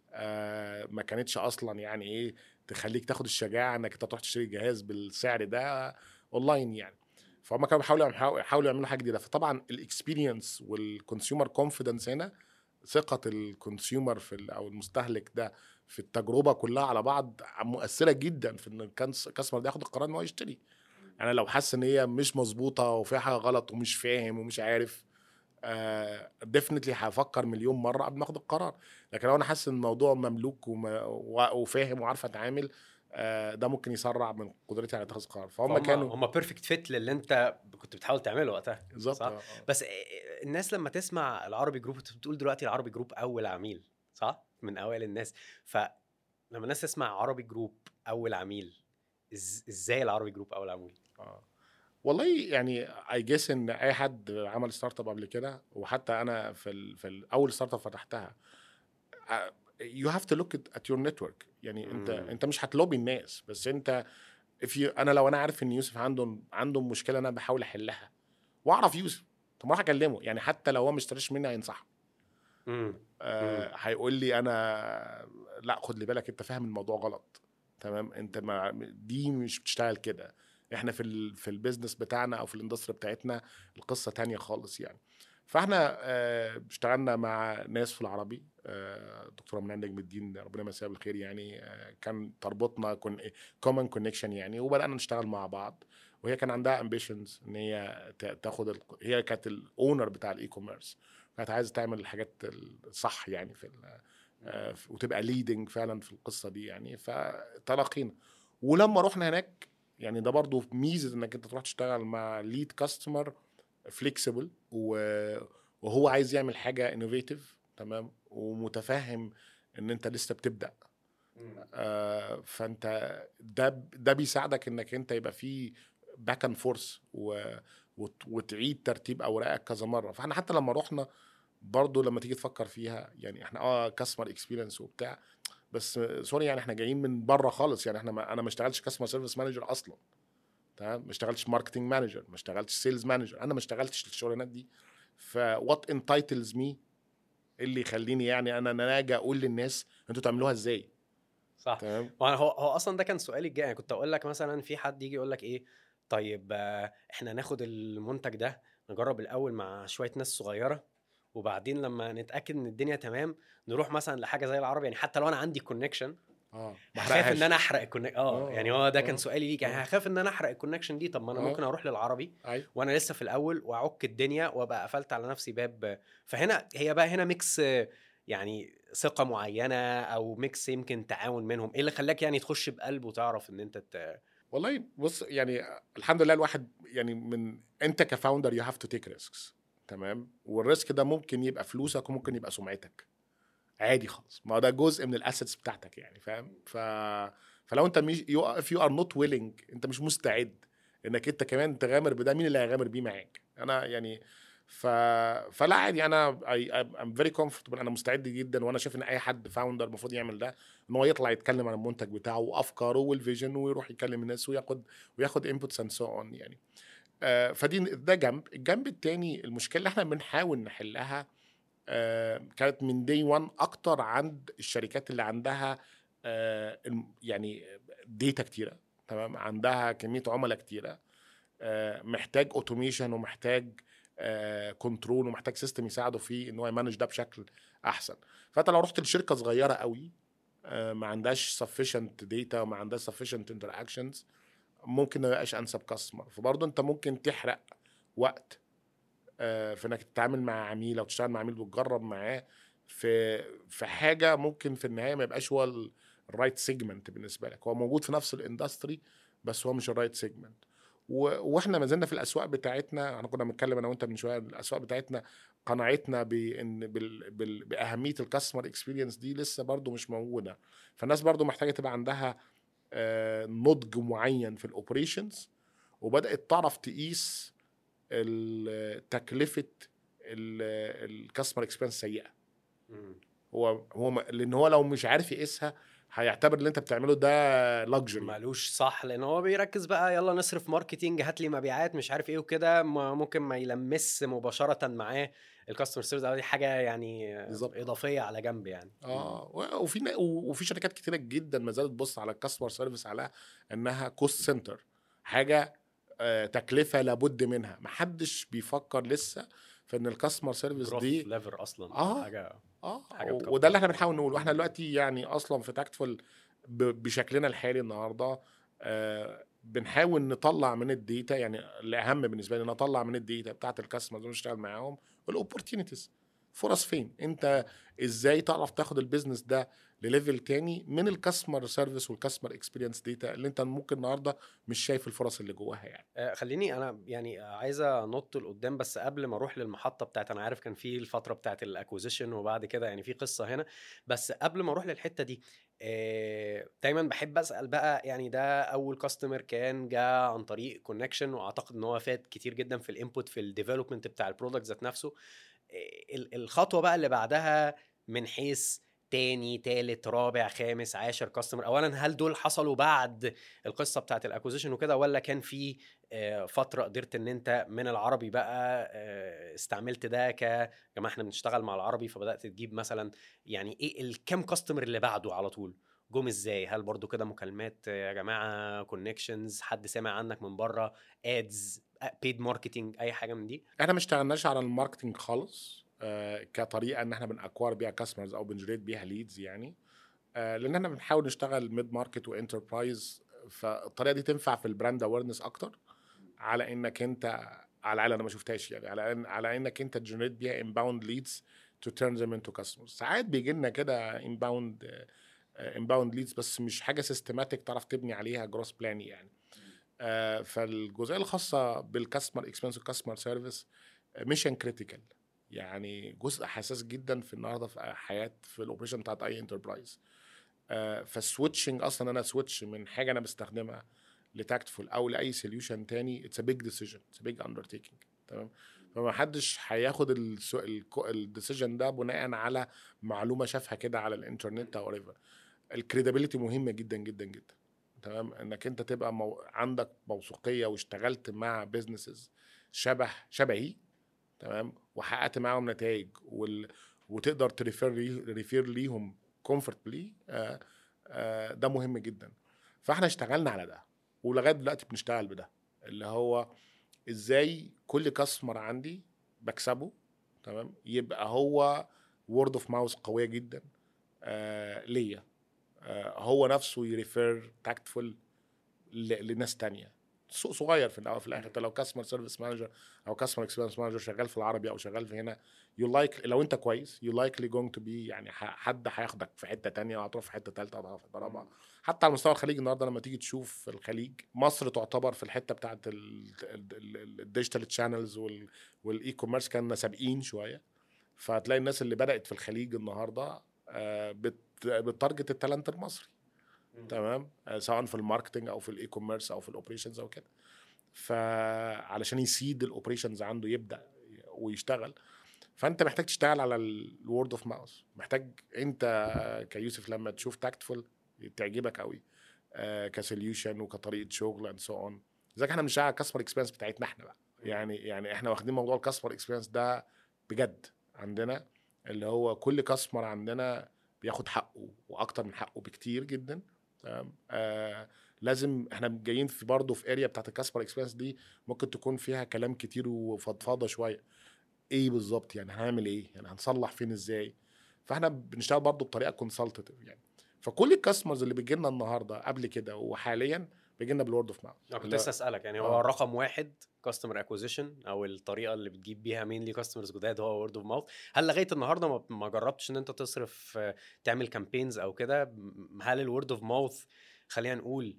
آه ما كانتش اصلا يعني ايه تخليك تاخد الشجاعه انك انت تروح تشتري جهاز بالسعر ده اونلاين يعني فهم كانوا بيحاولوا يحاولوا يعملوا حاجه جديده فطبعا الاكسبيرينس والكونسيومر كونفيدنس هنا ثقه الكونسيومر في ال- او المستهلك ده في التجربه كلها على بعض مؤثره جدا في ان الكنس- الكاستمر ده ياخد القرار ان هو يشتري انا لو حاسس ان هي مش مظبوطه وفيها حاجه غلط ومش فاهم ومش عارف ديفنتلي هفكر مليون مره قبل ما اخد القرار لكن لو انا حاسس ان الموضوع مملوك وما- و- وفاهم وعارف اتعامل آه، ده ممكن يسرع من قدرتي على اتخاذ القرار فهم كانوا هم بيرفكت فيت للي انت كنت بتحاول تعمله وقتها بالظبط صح؟ آه، آه. بس الناس لما تسمع العربي جروب انت بتقول دلوقتي العربي جروب اول عميل صح من اوائل الناس فلما الناس تسمع عربي جروب اول عميل إز... ازاي العربي جروب اول عميل آه. والله يعني اي جيس ان اي حد عمل ستارت اب قبل كده وحتى انا في ال في ال اول ستارت اب فتحتها يو هاف تو لوك ات يور نتورك يعني انت مم. انت مش هتلوبي الناس بس انت if you انا لو انا عارف ان يوسف عنده عنده مشكله انا بحاول احلها واعرف يوسف طب ما اروح اكلمه يعني حتى لو هو ما اشتراش مني هينصحه امم آه هيقول لي انا لا خد لي بالك انت فاهم الموضوع غلط تمام انت ما دي مش بتشتغل كده احنا في ال في البيزنس بتاعنا او في الاندستري بتاعتنا القصه تانية خالص يعني فاحنا آه، اشتغلنا مع ناس في العربي آه، دكتوره منى نجم الدين ربنا يمسيها بالخير يعني آه، كان تربطنا كومن كونكشن يعني وبدانا نشتغل مع بعض وهي كان عندها امبيشنز ان هي تا- تاخد ال... هي كانت الاونر بتاع الاي كوميرس كانت عايزه تعمل الحاجات الصح يعني في ال... آه، ف- وتبقى ليدنج فعلا في القصه دي يعني فتلاقينا ولما رحنا هناك يعني ده برضو ميزه انك انت تروح تشتغل مع ليد كاستمر فليكسيبل وهو عايز يعمل حاجه انوفيتيف تمام ومتفهم ان انت لسه بتبدا آه، فانت ده ده بيساعدك انك انت يبقى في باك اند فورس وتعيد ترتيب اوراقك كذا مره فاحنا حتى لما رحنا برضو لما تيجي تفكر فيها يعني احنا اه كاستمر اكسبيرينس وبتاع بس سوري يعني احنا جايين من بره خالص يعني احنا ما انا ما اشتغلتش كاستمر سيرفيس مانجر اصلا تمام ما اشتغلتش ماركتنج مانجر ما اشتغلتش سيلز مانجر انا ما اشتغلتش الشغلانات دي فوات انتايتلز مي اللي يخليني يعني انا انا اجي اقول للناس انتوا تعملوها ازاي صح تمام وأنا هو هو اصلا ده كان سؤالي الجاي يعني كنت اقول لك مثلا في حد يجي يقول لك ايه طيب آه، احنا ناخد المنتج ده نجرب الاول مع شويه ناس صغيره وبعدين لما نتاكد ان الدنيا تمام نروح مثلا لحاجه زي العربي يعني حتى لو انا عندي كونكشن اه ما هخاف ان أحرقهاش. انا احرق الكونكشن اه آه، يعني هو ده آه، كان سؤالي ليك يعني آه. هخاف ان انا احرق الكونكشن دي طب ما انا آه. ممكن اروح للعربي ايوه وانا لسه في الاول واعك الدنيا وابقى قفلت على نفسي باب فهنا هي بقى هنا ميكس آه، يعني ثقه معينه او ميكس يمكن تعاون منهم ايه اللي خلاك يعني تخش بقلب وتعرف ان انت ت... والله بص يعني الحمد لله الواحد يعني من انت كفاوندر يو هاف تو تيك ريسكس تمام والريسك ده ممكن يبقى فلوسك وممكن يبقى سمعتك عادي خالص ما هو ده جزء من الاسيتس بتاعتك يعني فاهم ف فلو انت مش يو اف يو ار نوت ويلنج انت مش مستعد انك انت كمان تغامر بده مين اللي هيغامر بيه معاك انا يعني ف... فلا عادي انا ام فيري كومفورتبل انا مستعد جدا وانا شايف ان اي حد فاوندر المفروض يعمل ده ان هو يطلع يتكلم عن المنتج بتاعه وافكاره والفيجن ويروح يكلم الناس وياخد وياخد انبوتس اند سو اون يعني آه، فدي ده جنب الجنب التاني المشكله اللي احنا بنحاول نحلها آه، كانت من دي 1 اكتر عند الشركات اللي عندها آه، الم- يعني ديتا كتيره تمام عندها كميه عملاء كتيره آه، محتاج اوتوميشن ومحتاج كنترول ومحتاج سيستم يساعده في ان هو يمانج ده بشكل احسن فانت لو رحت لشركه صغيره قوي آه، ما عندهاش sufficient data وما عندهاش sufficient interactions ممكن ما يبقاش انسب كاستمر فبرضه انت ممكن تحرق وقت آه، في انك تتعامل مع عميل او تشتغل مع عميل وتجرب معاه في في حاجه ممكن في النهايه ما يبقاش هو الرايت سيجمنت بالنسبه لك هو موجود في نفس الاندستري بس هو مش الرايت سيجمنت واحنا ما زلنا في الاسواق بتاعتنا احنا كنا بنتكلم انا وانت من شويه الاسواق بتاعتنا قناعتنا بان بال بال باهميه الكاستمر اكسبيرينس دي لسه برضو مش موجوده فالناس برضو محتاجه تبقى عندها آه، نضج معين في الاوبريشنز وبدات تعرف تقيس ال- تكلفه الكاستمر اكسبيرينس سيئه هو هو م- لان هو لو مش عارف يقيسها هيعتبر اللي انت بتعمله ده لاكجري مالوش صح لان هو بيركز بقى يلا نصرف ماركتينج هات لي مبيعات مش عارف ايه وكده ما- ممكن ما يلمس مباشره معاه الكاستمر سيرفيس دي حاجه يعني بالظبط. اضافيه على جنب يعني اه و- وفي نا- و- وفي شركات كتيره جدا ما زالت تبص على الكاستمر سيرفيس على انها كوست سنتر حاجه آه، تكلفه لابد منها محدش بيفكر لسه في ان الكاستمر سيرفيس دي ليفر اصلا آه. حاجه اه حاجة و- بتكبر. وده اللي احنا بنحاول نقوله واحنا دلوقتي يعني اصلا في تاكتفul بشكلنا الحالي النهارده آه بنحاول نطلع من الديتا يعني الاهم بالنسبه لي نطلع من الديتا بتاعت الكاستمرز اللي نشتغل معاهم الاوبورتيونيتيز فرص فين انت ازاي تعرف تاخد البيزنس ده لليفل تاني من الكاستمر سيرفيس والكاستمر اكسبيرينس ديتا اللي انت ممكن النهارده مش شايف الفرص اللي جواها يعني آه، خليني انا يعني عايزه انط لقدام بس قبل ما اروح للمحطه بتاعت انا عارف كان في الفتره بتاعت الاكوزيشن وبعد كده يعني في قصه هنا بس قبل ما اروح للحته دي آه، دايما بحب اسال بقى يعني ده اول كاستمر كان جه عن طريق كونكشن واعتقد ان هو فات كتير جدا في الانبوت في الديفلوبمنت بتاع البرودكت ذات نفسه آه، ال- الخطوه بقى اللي بعدها من حيث تاني تالت رابع خامس عاشر كاستمر اولا هل دول حصلوا بعد القصه بتاعت الاكوزيشن وكده ولا كان في آه، فتره قدرت ان انت من العربي بقى آه، استعملت ده ك يا جماعه احنا بنشتغل مع العربي فبدات تجيب مثلا يعني ايه الكام كاستمر اللي بعده على طول جم ازاي هل برضو كده مكالمات آه، يا جماعه كونكشنز حد سمع عنك من بره ادز بيد ماركتنج اي حاجه من دي احنا ما اشتغلناش على الماركتنج خالص آه، كطريقه ان احنا بنأكوار بيها كاستمرز او بنجريت بيها ليدز يعني آه، لان احنا بنحاول نشتغل ميد ماركت وانتربرايز فالطريقه دي تنفع في البراند اويرنس اكتر على انك انت على الاقل انا ما شفتهاش يعني على إن على انك انت تجنريت بيها انباوند ليدز تو تيرن ذم انتو كاستمرز ساعات بيجي لنا كده انباوند انباوند ليدز بس مش حاجه سيستماتيك تعرف تبني عليها جروس بلان يعني آه، فالجزئيه الخاصه بالكاستمر اكسبيرينس والكاستمر سيرفيس ميشن كريتيكال يعني جزء حساس جدا في النهارده في حياه في الاوبريشن بتاعت اي انتربرايز فالسويتشنج اصلا انا سويتش من حاجه انا بستخدمها لتاكتفول او لاي سوليوشن تاني اتس ا بيج ديسيجن اتس ا بيج اندرتيكينج تمام فما حدش هياخد الديسيجن ده بناء على معلومه شافها كده على الانترنت او ايفر الكريديبيليتي مهمه جدا جدا جدا تمام انك انت تبقى مو... عندك موثوقيه واشتغلت مع بيزنسز شبه شبهي تمام وحققت معاهم نتائج وال... وتقدر تريفير لي... ريفير ليهم كومفورتبلي آه آه ده مهم جدا فاحنا اشتغلنا على ده ولغايه دلوقتي بنشتغل بده اللي هو ازاي كل كاستمر عندي بكسبه تمام يبقى هو وورد اوف ماوث قويه جدا آه ليا آه هو نفسه يريفير تاكتفول لناس تانية سوق صغير في الاول في الاخر انت لو كاستمر سيرفيس مانجر او كاستمر اكسبيرينس مانجر شغال في العربي او شغال في هنا يو لايك لو انت كويس يو لايكلي جوينج تو بي يعني ح- حد هياخدك في حته تانية وهتروح في حته ثالثه وهتروح في حته رابعه حتى على مستوى الخليج النهارده لما تيجي تشوف الخليج مصر تعتبر في الحته بتاعت الديجيتال تشانلز والاي كوميرس كنا سابقين شويه فهتلاقي الناس اللي بدات في الخليج النهارده آه، بت- بتارجت التالنت المصري تمام آه، سواء في الماركتنج او في الاي كوميرس او في الاوبريشنز او كده فعلشان يسيد الاوبريشنز عنده يبدا ويشتغل فانت محتاج تشتغل على الورد اوف ماوث محتاج انت كيوسف لما تشوف تاكتفول تعجبك قوي آه كسوليوشن وكطريقه شغل اند سو اون زي احنا بنشتغل على الكاستمر اكسبيرينس بتاعتنا احنا بقى يعني يعني احنا واخدين موضوع الكاستمر اكسبيرينس ده بجد عندنا اللي هو كل كاستمر عندنا بياخد حقه واكتر من حقه بكتير جدا تمام آه لازم احنا جايين في برضه في اريا بتاعت الكاستمر اكسبيرينس دي ممكن تكون فيها كلام كتير وفضفاضه شويه ايه بالظبط يعني هنعمل ايه يعني هنصلح فين ازاي فاحنا بنشتغل برضه بطريقه كونسلتيف يعني فكل الكاستمرز اللي بيجي لنا النهارده قبل كده وحاليا بيجي لنا بالورد اوف ماوث انا كنت لسه اسالك يعني هو آه. رقم واحد كاستمر اكوزيشن او الطريقه اللي بتجيب بيها مين لي كاستمرز جداد هو وورد اوف ماوث هل لغايه النهارده ما- ما جربتش ان انت تصرف آه، تعمل كامبينز او كده م- هل الورد اوف ماوث خلينا نقول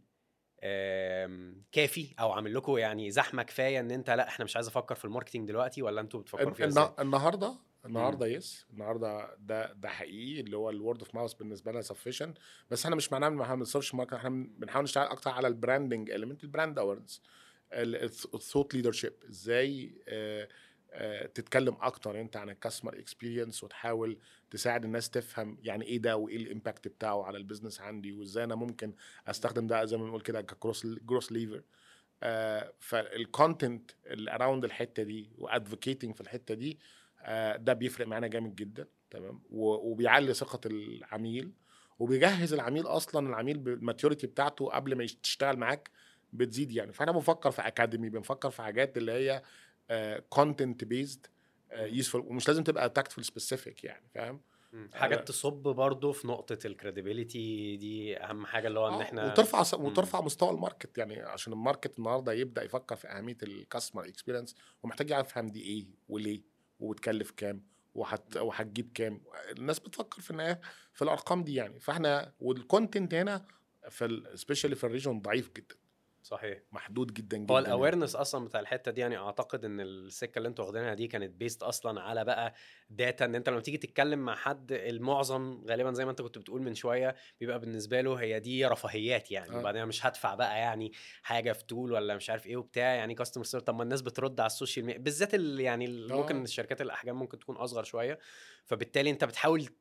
آم، كافي او عامل لكم يعني زحمه كفايه ان انت لا احنا مش عايز افكر في الماركتنج دلوقتي ولا انتوا بتفكروا فيها ازاي؟ النا- النهارده النهارده يس النهارده ده ده حقيقي اللي هو الورد اوف ماوث بالنسبه لنا سفيشن بس احنا مش معناه ان احنا ما بنصرفش ماركت احنا بنحاول نشتغل اكتر على البراندنج اليمنت البراند اويرنس الثوت ليدرشيب ازاي آه، آه، تتكلم اكتر انت عن الكاستمر اكسبيرينس وتحاول تساعد الناس تفهم يعني ايه ده وايه الامباكت بتاعه على البيزنس عندي وازاي انا ممكن استخدم ده زي ما بنقول كده ككروس جروس ليفر فالكونتنت اللي اراوند الحته دي وادفوكيتنج في الحته دي آه، ده بيفرق معانا جامد جدا تمام و- وبيعلي ثقه العميل وبيجهز العميل اصلا العميل بالماتيوريتي بتاعته قبل ما تشتغل معاك بتزيد يعني فاحنا بنفكر في اكاديمي بنفكر في حاجات اللي هي كونتنت بيزد يوسفول ومش لازم تبقى تاكتفول سبيسيفيك يعني فاهم مم. حاجات تصب برضه في نقطه الكريديبيليتي دي اهم حاجه اللي هو ان آه، احنا وترفع وترفع مستوى الماركت يعني عشان الماركت النهارده يبدا يفكر في اهميه الكاستمر اكسبيرينس ومحتاج يفهم دي ايه وليه وبتكلف كام وهت وهتجيب كام الناس بتفكر في النهايه في الارقام دي يعني فاحنا والكونتنت هنا في سبيشالي في الريجون ضعيف جدا صحيح محدود جدا جدا هو يعني. الاويرنس اصلا بتاع الحته دي يعني اعتقد ان السكه اللي انتوا واخدينها دي كانت بيست اصلا على بقى داتا ان انت لما تيجي تتكلم مع حد المعظم غالبا زي ما انت كنت بتقول من شويه بيبقى بالنسبه له هي دي رفاهيات يعني آه. وبعدين أنا مش هدفع بقى يعني حاجه في تول ولا مش عارف ايه وبتاع يعني كاستمر سيرفيس طب ما الناس بترد على السوشيال ميديا بالذات اللي يعني ال- آه. ممكن الشركات الاحجام ممكن تكون اصغر شويه فبالتالي انت بتحاول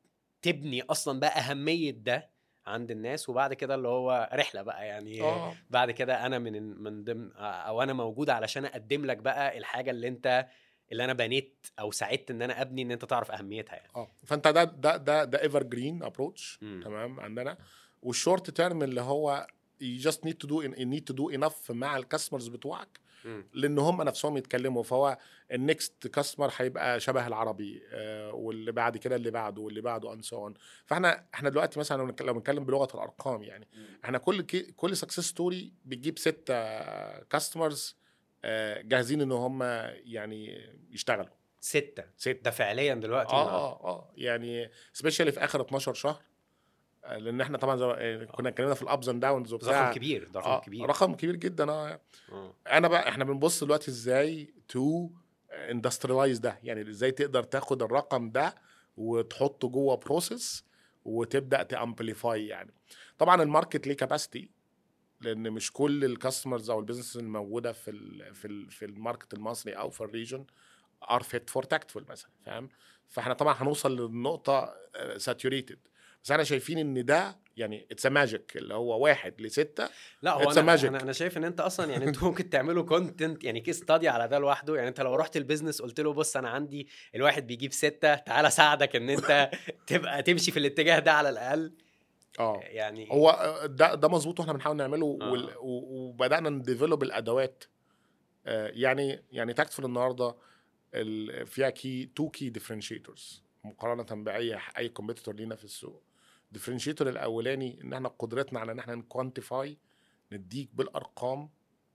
تبني اصلا بقى اهميه ده عند الناس وبعد كده اللي هو رحله بقى يعني اه بعد كده انا من من ضمن او انا موجود علشان اقدم لك بقى الحاجه اللي انت اللي انا بنيت او ساعدت ان انا ابني ان انت تعرف اهميتها يعني اه فانت ده ده ده ده ايفر جرين ابروتش مم. تمام عندنا والشورت تيرم اللي هو you just need to do you need to do enough مع الكاستمرز بتوعك مم. لان هم نفسهم يتكلموا فهو النكست كاستمر هيبقى شبه العربي آه، واللي بعد كده اللي بعده واللي بعده ان سو فاحنا احنا دلوقتي مثلا لو بنتك- لو بنتكلم بلغه الارقام يعني احنا كل كي كل سكسس ستوري بتجيب ستة كاستمرز جاهزين ان هم يعني يشتغلوا ستة ستة ده فعليا دلوقتي اه اه اه يعني سبيشالي في اخر 12 شهر آه، لان احنا طبعا زي ما- آه، كنا اتكلمنا في الابز اند داونز ده وبتاع رقم كبير ده رقم آه كبير رقم كبير جدا اه آه. انا بقى احنا بنبص دلوقتي ازاي تو اندستريلايز ده يعني ازاي تقدر تاخد الرقم ده وتحطه جوه بروسيس وتبدا تامبليفاي يعني طبعا الماركت ليه كاباسيتي لان مش كل الكاستمرز او البيزنس الموجوده في ال في ال في الماركت المصري او في الريجن ار فيت فور تاكتفول مثلا فاهم فاحنا طبعا هنوصل للنقطه ساتوريتد بس احنا شايفين ان ده يعني اتس ماجيك اللي هو واحد لسته لا هو It's a انا magic. انا انا شايف ان انت اصلا يعني انتوا ممكن تعملوا كونتنت يعني كيس ستادي على ده لوحده يعني انت لو رحت البيزنس قلت له بص انا عندي الواحد بيجيب ستة تعالى اساعدك ان انت تبقى تمشي في الاتجاه ده على الاقل اه يعني هو ده ده مظبوط واحنا بنحاول نعمله آه. وال- و- وبدانا نديفلوب الادوات آه، يعني يعني تاكتفول النهارده ال- فيها كي تو كي ديفرنشيتورز مقارنه باي اي كومبيتيتور لينا في السوق الديفرنشيتور الاولاني ان احنا قدرتنا على ان احنا نكوانتيفاي نديك بالارقام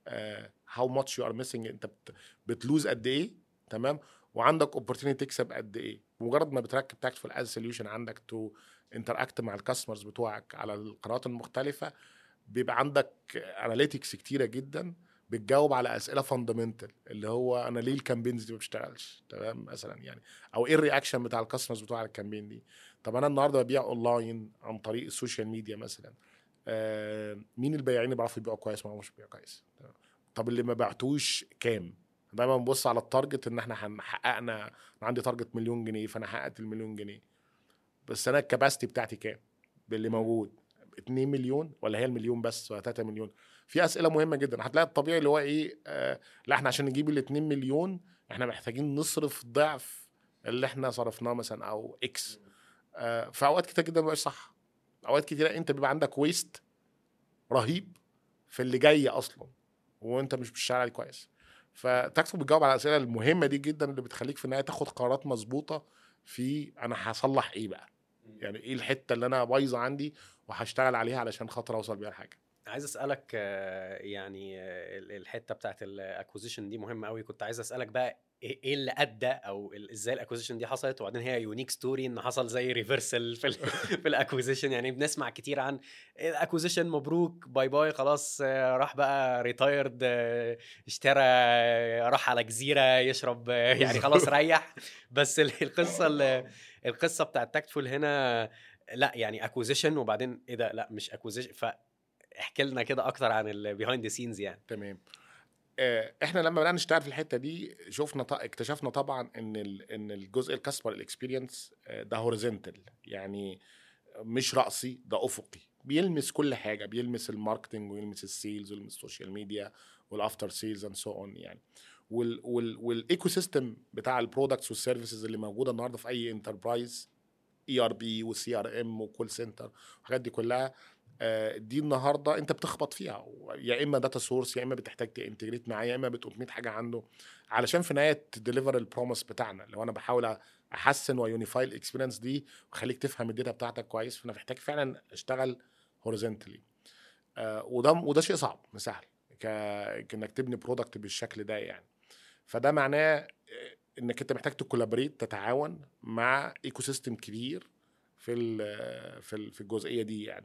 هاو ماتش يو ار ميسنج انت بت- بتلوز قد ايه تمام وعندك اوبورتونيتي تكسب قد ايه مجرد ما بتركب تاكتفول از سوليوشن عندك تو انتراكت مع الكاستمرز بتوعك على القنوات المختلفه بيبقى عندك اناليتكس كتيره جدا بتجاوب على اسئله فاندامنتال اللي هو انا ليه الكامبينز دي ما بتشتغلش تمام مثلا يعني او ايه الرياكشن بتاع الكاستمرز بتوع الكامبين دي طب انا النهارده ببيع اونلاين عن طريق السوشيال ميديا مثلا آه مين البياعين اللي بيعرفوا يبيعوا كويس وما بيعرفوش يبيعوا كويس تمام. طب اللي ما بعتوش كام دايما بنبص على التارجت ان احنا هن- حققنا انا عندي تارجت مليون جنيه فانا حققت المليون جنيه بس انا الكباستي بتاعتي كام باللي موجود 2 مليون ولا هي المليون بس ولا 3 مليون في اسئله مهمه جدا هتلاقي الطبيعي اللي هو ايه آه لا احنا عشان نجيب ال 2 مليون احنا محتاجين نصرف ضعف اللي احنا صرفناه مثلا او اكس آه في اوقات كتير جدا مبقاش صح اوقات كتير انت بيبقى عندك ويست رهيب في اللي جاي اصلا وانت مش بتشتغل عليه كويس فتكتب بتجاوب على الاسئله المهمه دي جدا اللي بتخليك في النهايه تاخد قرارات مظبوطه في انا هصلح ايه بقى يعني ايه الحته اللي انا بايظه عندي وهشتغل عليها علشان خاطر اوصل بيها لحاجه عايز اسالك آه، يعني آه، ال- الحته بتاعت الاكوزيشن دي مهمه قوي كنت عايز اسالك بقى ايه إيه اللي ادى او ال- ازاي الاكوزيشن دي حصلت وبعدين هي يونيك ستوري ان حصل زي ريفرسال في ال في الاكوزيشن يعني بنسمع كتير عن الاكوزيشن مبروك باي باي خلاص آه، راح بقى ريتايرد اشترى آه، راح على جزيره يشرب آه، يعني خلاص ريح بس ال- القصه ال- القصه بتاعت تاكتفول هنا لا يعني اكوزيشن وبعدين ايه ده لا مش اكوزيشن فاحكي لنا كده اكتر عن البيهايند ذا سينز يعني تمام آه، احنا لما بدانا نشتغل في الحته دي شفنا ط- اكتشفنا طبعا ان ال- ان الجزء الكاستمر الاكسبيرينس ده هوريزونتال يعني مش راسي ده افقي بيلمس كل حاجه بيلمس الماركتنج ويلمس السيلز ويلمس السوشيال ميديا والافتر سيلز اند سو اون يعني وال وال والايكو سيستم بتاع البرودكتس والسيرفيسز اللي موجوده النهارده في اي انتربرايز اي ار بي وسي ار ام وكول سنتر الحاجات دي كلها آه، دي النهارده انت بتخبط فيها يا اما داتا سورس يا اما بتحتاج تنتجريت معاه يا اما بتوتميت حاجه عنده علشان في النهايه تديليفر البروميس بتاعنا لو انا بحاول احسن ويونيفاي الاكسبيرينس دي وخليك تفهم الداتا بتاعتك كويس فانا محتاج فعلا اشتغل هوريزونتالي آه وده وده شيء صعب مش سهل ك... كانك تبني برودكت بالشكل ده يعني فده معناه آه، انك انت محتاج تكولابريت تتعاون مع ايكو سيستم كبير في ال- في ال- في الجزئيه دي يعني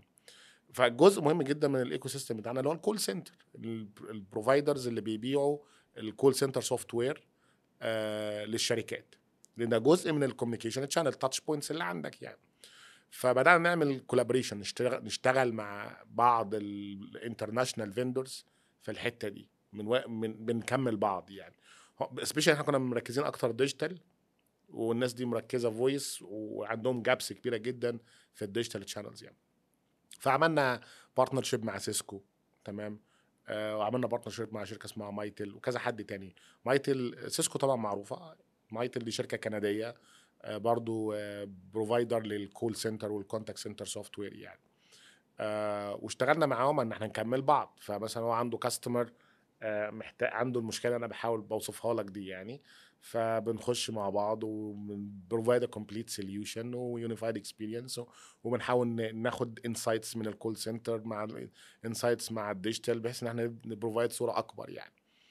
فجزء مهم جدا من الايكو سيستم بتاعنا اللي هو الكول سنتر البروفايدرز اللي بيبيعوا الكول سنتر سوفت وير للشركات لان ده جزء من الكوميونيكيشن تشانل تاتش بوينتس اللي عندك يعني فبدانا نعمل كولابريشن نشتغل نشتغل مع بعض الانترناشونال فيندورز في الحته دي من, و... من بنكمل بعض يعني سبيشال احنا كنا مركزين اكتر ديجيتال والناس دي مركزه فويس وعندهم جابس كبيره جدا في الديجيتال تشانلز يعني فعملنا بارتنرشيب مع سيسكو تمام آه وعملنا بارتنرشيب مع شركه اسمها مايتل وكذا حد تاني مايتل سيسكو طبعا معروفه مايتل دي شركه كنديه آه برضو آه بروفايدر للكول سنتر والكونتاكت سنتر سوفت وير يعني آه واشتغلنا معاهم ان احنا نكمل بعض فمثلا هو عنده كاستمر آه محتاج عنده المشكله انا بحاول بوصفها لك دي يعني فبنخش مع بعض وبروفايد كومبليت سوليوشن ويونيفايد اكسبيرينس وبنحاول ن- ناخد انسايتس من الكول سنتر مع انسايتس مع الديجيتال بحيث ان احنا نبروفايد صوره اكبر يعني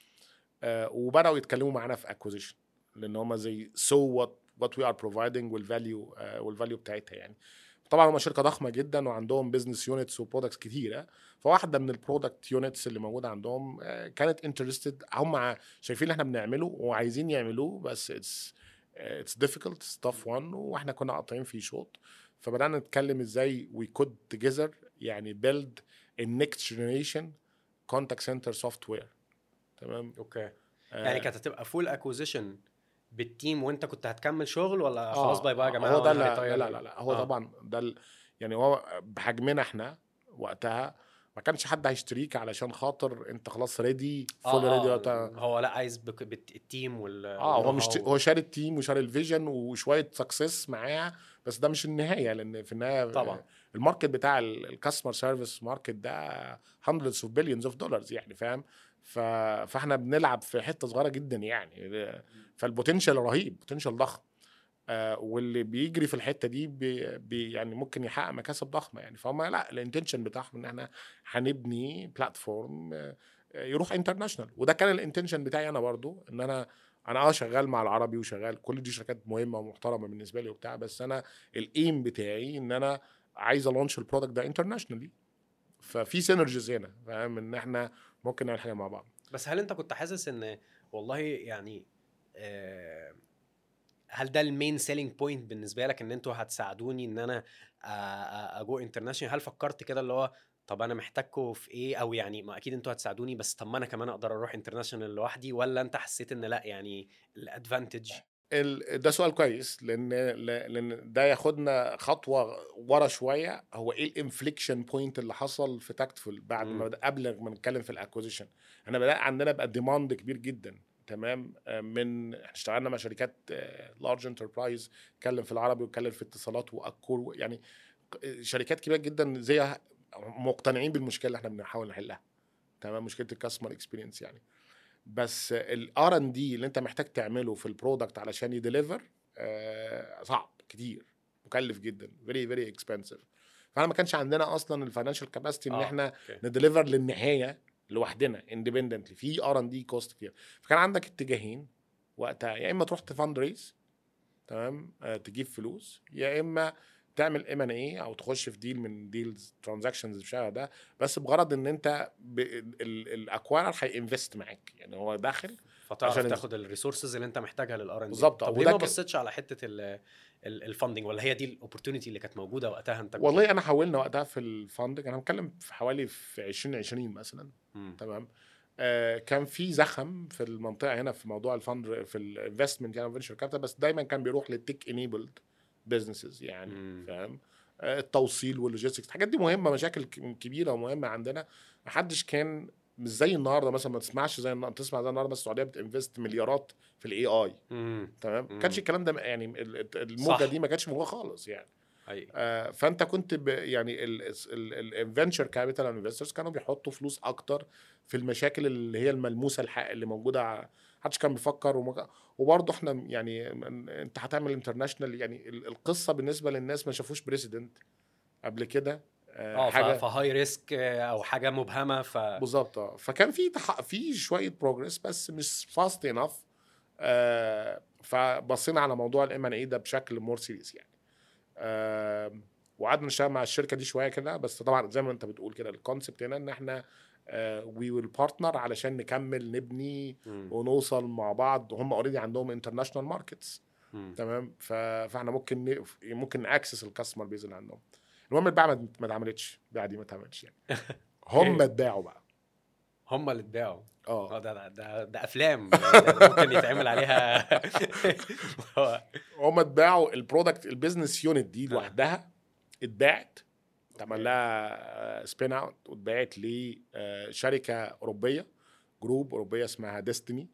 آه وبداوا يتكلموا معانا في اكوزيشن لان هم زي سو وات وات وي ار بروفايدنج والفاليو والفاليو بتاعتها يعني طبعا هم شركه ضخمه جدا وعندهم بزنس يونتس وبرودكتس كتيره فواحده من البرودكت يونتس اللي موجوده عندهم آه، كانت انترستد هم شايفين اللي احنا بنعمله وعايزين يعملوه بس اتس اتس ديفيكولت ستاف وان واحنا كنا قاطعين فيه شوط فبدانا نتكلم ازاي وي كود توجذر يعني بيلد النكست جنريشن كونتاكت سنتر سوفت وير تمام اوكي آه، يعني كانت هتبقى فول اكوزيشن بالتيم وانت كنت هتكمل شغل ولا آه، خلاص باي باي يا جماعه هو ده وأنا لا هريتاير؟ لا لا, لا هو آه. طبعا ده ال- يعني هو بحجمنا احنا وقتها ما كانش حد هيشتريك علشان خاطر انت خلاص ريدي فول آه، ريدي آه هو لا عايز بك... بت... التيم وال اه هو مش والنو هاو. هو شال التيم وشال الفيجن وشويه سكسس معاه بس ده مش النهايه لان في النهايه طبعا. الماركت بتاع الكاستمر سيرفيس ماركت ده hundreds of billions of dollars يعني فاهم ف... فاحنا بنلعب في حته صغيره جدا يعني فالبوتنشال رهيب بوتنشال ضخم آه واللي بيجري في الحته دي بي بي يعني ممكن يحقق مكاسب ضخمه يعني فهم لا الانتنشن بتاعهم ان احنا هنبني بلاتفورم آه يروح انترناشونال وده كان الانتنشن بتاعي انا برضو ان انا انا اه شغال مع العربي وشغال كل دي شركات مهمه ومحترمه بالنسبه لي وبتاع بس انا الايم بتاعي ان انا عايز الونش البرودكت ده انترناشونالي ففي سينرجيز هنا فاهم ان احنا ممكن نعمل حاجه مع بعض بس هل انت كنت حاسس ان والله يعني آه، هل ده المين سيلينج بوينت بالنسبه لك ان انتوا هتساعدوني ان انا آه، آه، اجو انترناشونال هل فكرت كده اللي هو طب انا محتاجكم في ايه او يعني ما اكيد انتوا هتساعدوني بس طب ما انا كمان اقدر اروح انترناشونال لوحدي ولا انت حسيت ان لا يعني الادفانتج ال- ده سؤال كويس لان لان ده ياخدنا خطوه ورا شويه هو ايه الانفليكشن بوينت اللي حصل في تاكتفول بعد مم. ما بدأ قبل ما نتكلم في الاكوزيشن احنا بدا عندنا بقى ديماند كبير جدا تمام آه، من احنا اشتغلنا مع شركات لارج انتربرايز اتكلم في العربي واتكلم في اتصالات واكور يعني ق- شركات كبيره جدا زي مقتنعين بالمشكله اللي احنا بنحاول نحلها تمام مشكله الكاستمر اكسبيرينس يعني بس الار ان دي اللي انت محتاج تعمله في البرودكت علشان يديليفر آه صعب كتير مكلف جدا فيري فيري اكسبنسيف فاحنا ما كانش عندنا اصلا الفاينانشال كاباسيتي ان آه، احنا أوكي. نديليفر للنهايه لوحدنا اندبندنتلي في ار ان دي كوست كتير فكان عندك اتجاهين وقتها يا اما تروح تفند ريز تمام آه تجيب فلوس يا اما تعمل ام ان اي او تخش في ديل من ديلز ترانزاكشنز بالشكل ده بس بغرض ان انت الاكوايرر هينفست معاك يعني هو داخل فتعرف عشان- تاخد الريسورسز اللي انت محتاجها للار ان بالظبط، طب وده ليه ما ك- بصيتش على حته الفندنج ولا هي دي الاوبورتونيتي اللي كانت موجوده وقتها انت كنت- والله انا حاولنا وقتها في الفاندنج انا هتكلم في حوالي في 2020 مثلا مم. تمام آه كان في زخم في المنطقه هنا في موضوع الفند في الانفستمنت يعني فينشر كابيتال بس دايما كان بيروح للتك انيبلد بزنسز يعني مم. فاهم آه التوصيل واللوجيستكس الحاجات دي مهمه مشاكل ك- كبيره ومهمه عندنا محدش كان مش زي النهارده مثلا ما تسمعش زي النهارده تسمع زي النهارده بس السعوديه بتنفست مليارات في الاي اي مم. تمام ما مم. كانش الكلام ده يعني ال- ال- الموجه صح. دي ما كانتش موجوده خالص يعني حقيقي آه، فانت كنت ب يعني الفينشر كابيتال انفسترز كانوا بيحطوا فلوس اكتر في المشاكل اللي هي الملموسه الحق اللي موجوده ع- محدش كان بيفكر ومك... وبرضه احنا يعني من- انت هتعمل انترناشونال يعني ال- القصه بالنسبه للناس ما شافوش بريسيدنت قبل كده آه، اه حاجه ف- فهاي ريسك او حاجه مبهمه ف بالظبط اه فكان في تح... في شويه بروجرس بس مش فاست انف آه فبصينا على موضوع الام ان اي ده بشكل مور سيريس يعني آه وقعدنا نشتغل مع الشركه دي شويه كده بس طبعا زي ما انت بتقول كده الكونسبت هنا ان احنا وي ويل بارتنر علشان نكمل نبني مم. ونوصل مع بعض وهم اوريدي عندهم انترناشونال ماركتس مم. تمام ف... فاحنا ممكن ن... ممكن ناكسس الكاستمر بيز اللي عندهم المهم البيعه ما ما اتعملتش البيعه دي ما اتعملتش يعني هم اتباعوا بقى هم اللي اتباعوا اه اه ده ده ده, ده افلام ده ممكن يتعمل عليها هو- هم اتباعوا البرودكت البيزنس يونت دي آه. لوحدها اتباعت اتعمل لها سبين اوت واتباعت لشركه اوروبيه جروب اوروبيه اسمها ديستني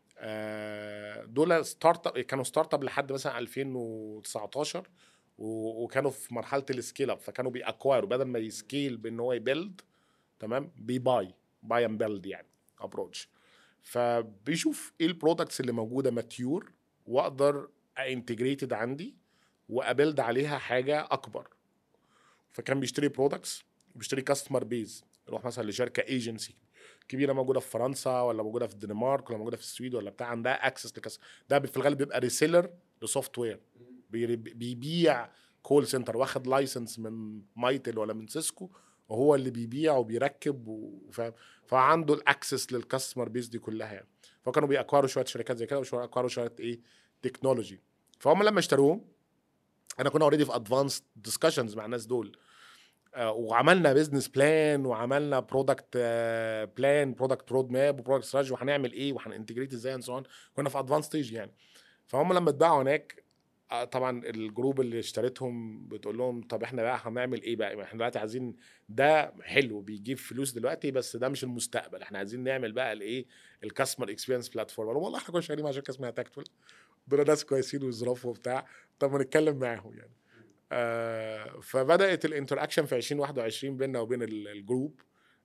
دول ستارت اب كانوا ستارت اب لحد مثلا 2019 و- وكانوا في مرحله السكيل اب فكانوا بيأكوايروا بدل ما يسكيل بان هو يبيلد تمام بيباي باي اند بيلد يعني ابروتش فبيشوف ايه البرودكتس اللي موجوده ماتيور واقدر انتجريتد عندي وابيلد عليها حاجه اكبر فكان بيشتري برودكتس بيشتري كاستمر بيز يروح مثلا لشركه ايجنسي كبيره موجوده في فرنسا ولا موجوده في الدنمارك ولا موجوده في السويد ولا بتاع عندها اكسس لكاس ده في الغالب بيبقى ريسيلر لسوفت وير بي- بيبيع كول سنتر واخد لايسنس من مايتل ولا من سيسكو وهو اللي بيبيع وبيركب وفاهم فعنده الاكسس للكاستمر بيز دي كلها يعني فكانوا بيأكواروا شويه شركات زي كده وبيأكواروا شويه ايه تكنولوجي فهم لما اشتروهم انا كنا اوريدي في ادفانس ديسكشنز مع الناس دول آه، وعملنا بزنس بلان وعملنا برودكت بلان برودكت رود ماب وبرودكت استراتيجي وهنعمل ايه وهننتجريت ازاي اند سو كنا في ادفانس ستيج يعني فهم لما اتباعوا هناك آه، طبعا الجروب اللي اشتريتهم بتقول لهم طب احنا بقى هنعمل ايه بقى احنا دلوقتي عايزين ده حلو بيجيب فلوس دلوقتي بس ده مش المستقبل احنا عايزين نعمل بقى الايه الكاستمر اكسبيرينس بلاتفورم والله احنا كنا شغالين مع شركه اسمها تاكتفul دول ناس كويسين وظرافه وبتاع طب ما نتكلم معاهم يعني آه فبدات الانتراكشن في 2021 بيننا وبين ال- الجروب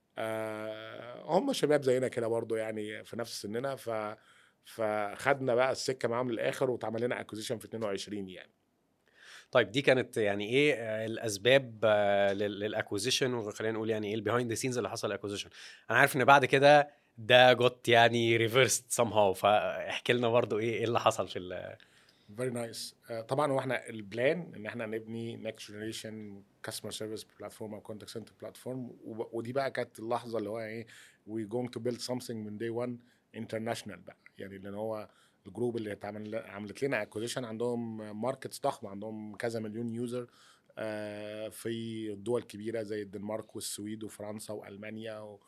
آه هم شباب زينا كده برضو يعني في نفس سننا ف فخدنا بقى السكه معاهم للاخر واتعمل لنا اكوزيشن في 22 يعني طيب دي كانت يعني ايه آه، الاسباب للاكوزيشن وخلينا نقول يعني ايه البيهايند ذا سينز اللي حصل الاكوزيشن انا عارف ان بعد كده ده جوت يعني ريفرست سام هاو فاحكي لنا برضو ايه ايه اللي حصل في ال- فيري نايس طبعا هو احنا البلان ان احنا نبني نكست جنريشن كاستمر سيرفيس بلاتفورم او كونتاكت سنتر بلاتفورم ودي بقى كانت اللحظه اللي هو ايه وي جوينج تو بيلد سمثينج من داي 1 انترناشونال بقى يعني لان هو الجروب اللي اتعمل عملت لنا اكوزيشن عندهم ماركتس ضخمه عندهم كذا مليون يوزر في الدول الكبيره زي الدنمارك والسويد وفرنسا والمانيا و-